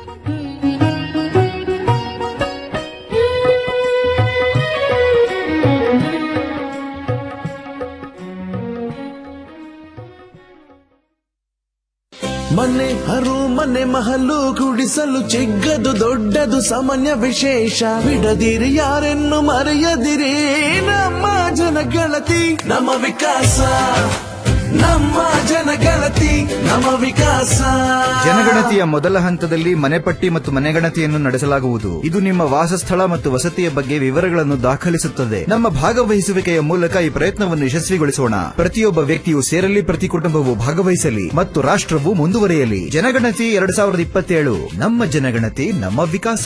ಮನೆ ಹರು ಮನೆ ಮಹಲು ಗುಡಿಸಲು ಚಿಕ್ಕದು ದೊಡ್ಡದು ಸಾಮಾನ್ಯ ವಿಶೇಷ ಬಿಡದಿರಿ ಯಾರೆನ್ನು ಮರೆಯದಿರಿ ನಮ್ಮ ಜನಗಳತಿ ನಮ್ಮ ವಿಕಾಸ ನಮ್ಮ ಜನಗಳತಿ ನಮ್ಮ ವಿಕಾಸ ಜನಗಣತಿಯ ಮೊದಲ ಹಂತದಲ್ಲಿ ಮನೆಪಟ್ಟಿ ಮತ್ತು ಮನೆಗಣತಿಯನ್ನು ನಡೆಸಲಾಗುವುದು ಇದು ನಿಮ್ಮ ವಾಸಸ್ಥಳ ಮತ್ತು ವಸತಿಯ ಬಗ್ಗೆ ವಿವರಗಳನ್ನು ದಾಖಲಿಸುತ್ತದೆ ನಮ್ಮ ಭಾಗವಹಿಸುವಿಕೆಯ ಮೂಲಕ ಈ ಪ್ರಯತ್ನವನ್ನು ಯಶಸ್ವಿಗೊಳಿಸೋಣ ಪ್ರತಿಯೊಬ್ಬ ವ್ಯಕ್ತಿಯು ಸೇರಲಿ ಪ್ರತಿ ಕುಟುಂಬವು ಭಾಗವಹಿಸಲಿ ಮತ್ತು ರಾಷ್ಟ್ರವು ಮುಂದುವರಿಯಲಿ ಜನಗಣತಿ ಎರಡ್ ಸಾವಿರದ ಇಪ್ಪತ್ತೇಳು ನಮ್ಮ ಜನಗಣತಿ ನಮ್ಮ ವಿಕಾಸ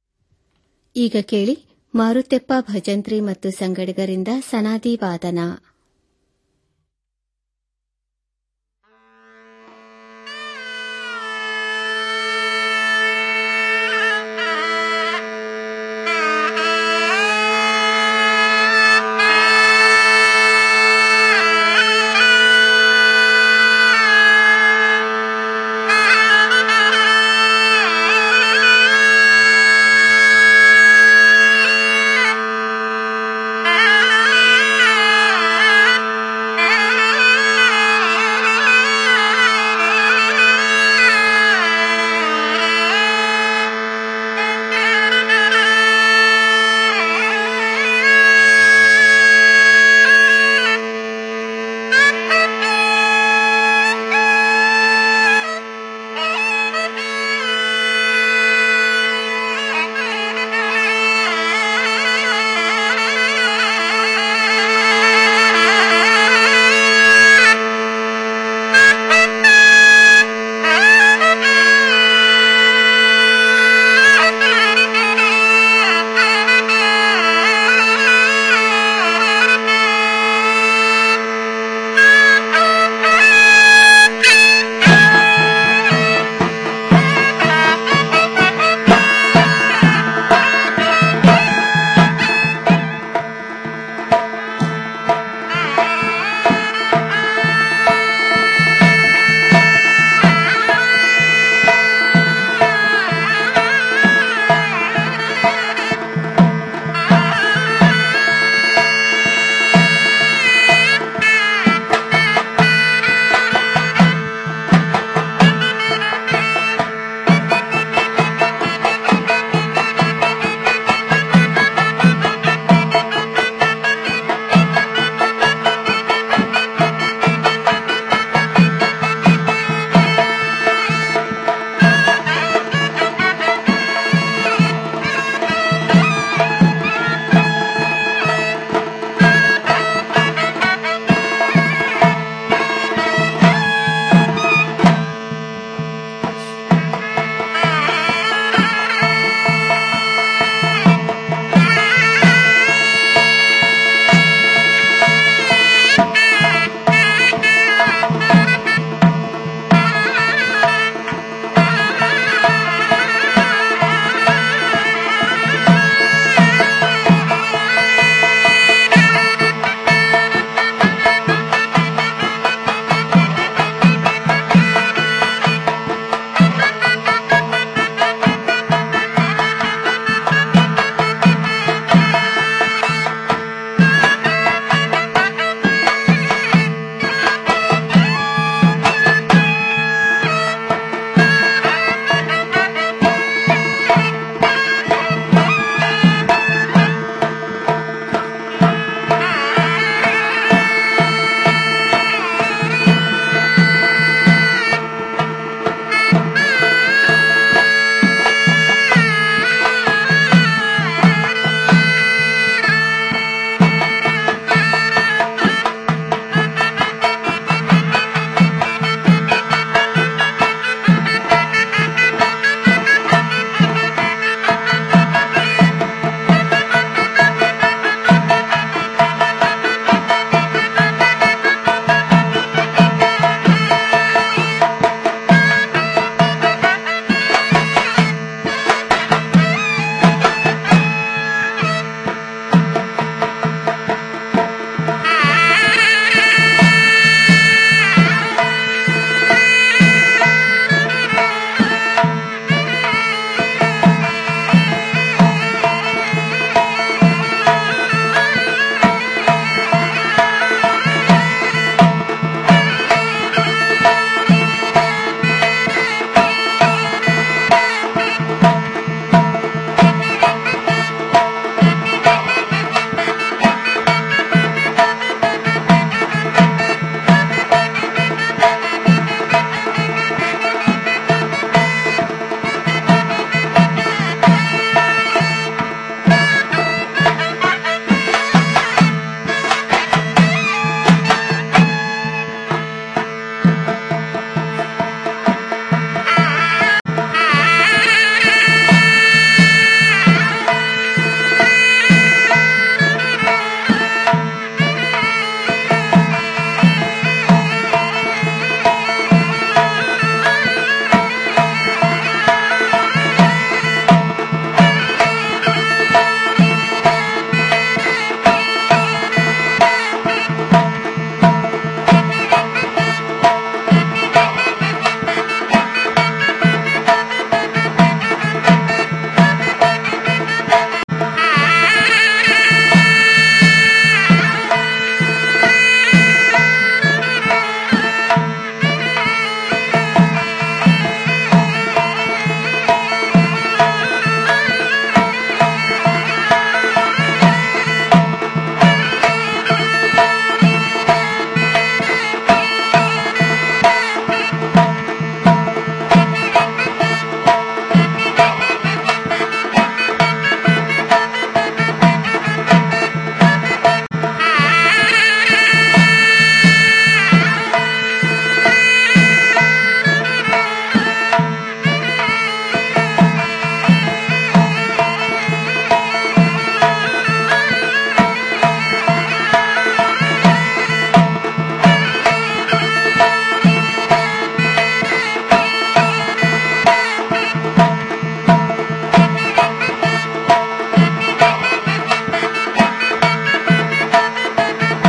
ಈಗ ಕೇಳಿ ಮಾರುತೆಪ್ಪ ಭಜಂತ್ರಿ ಮತ್ತು ಸಂಗಡಿಗರಿಂದ ಸನಾದಿ ವಾದನ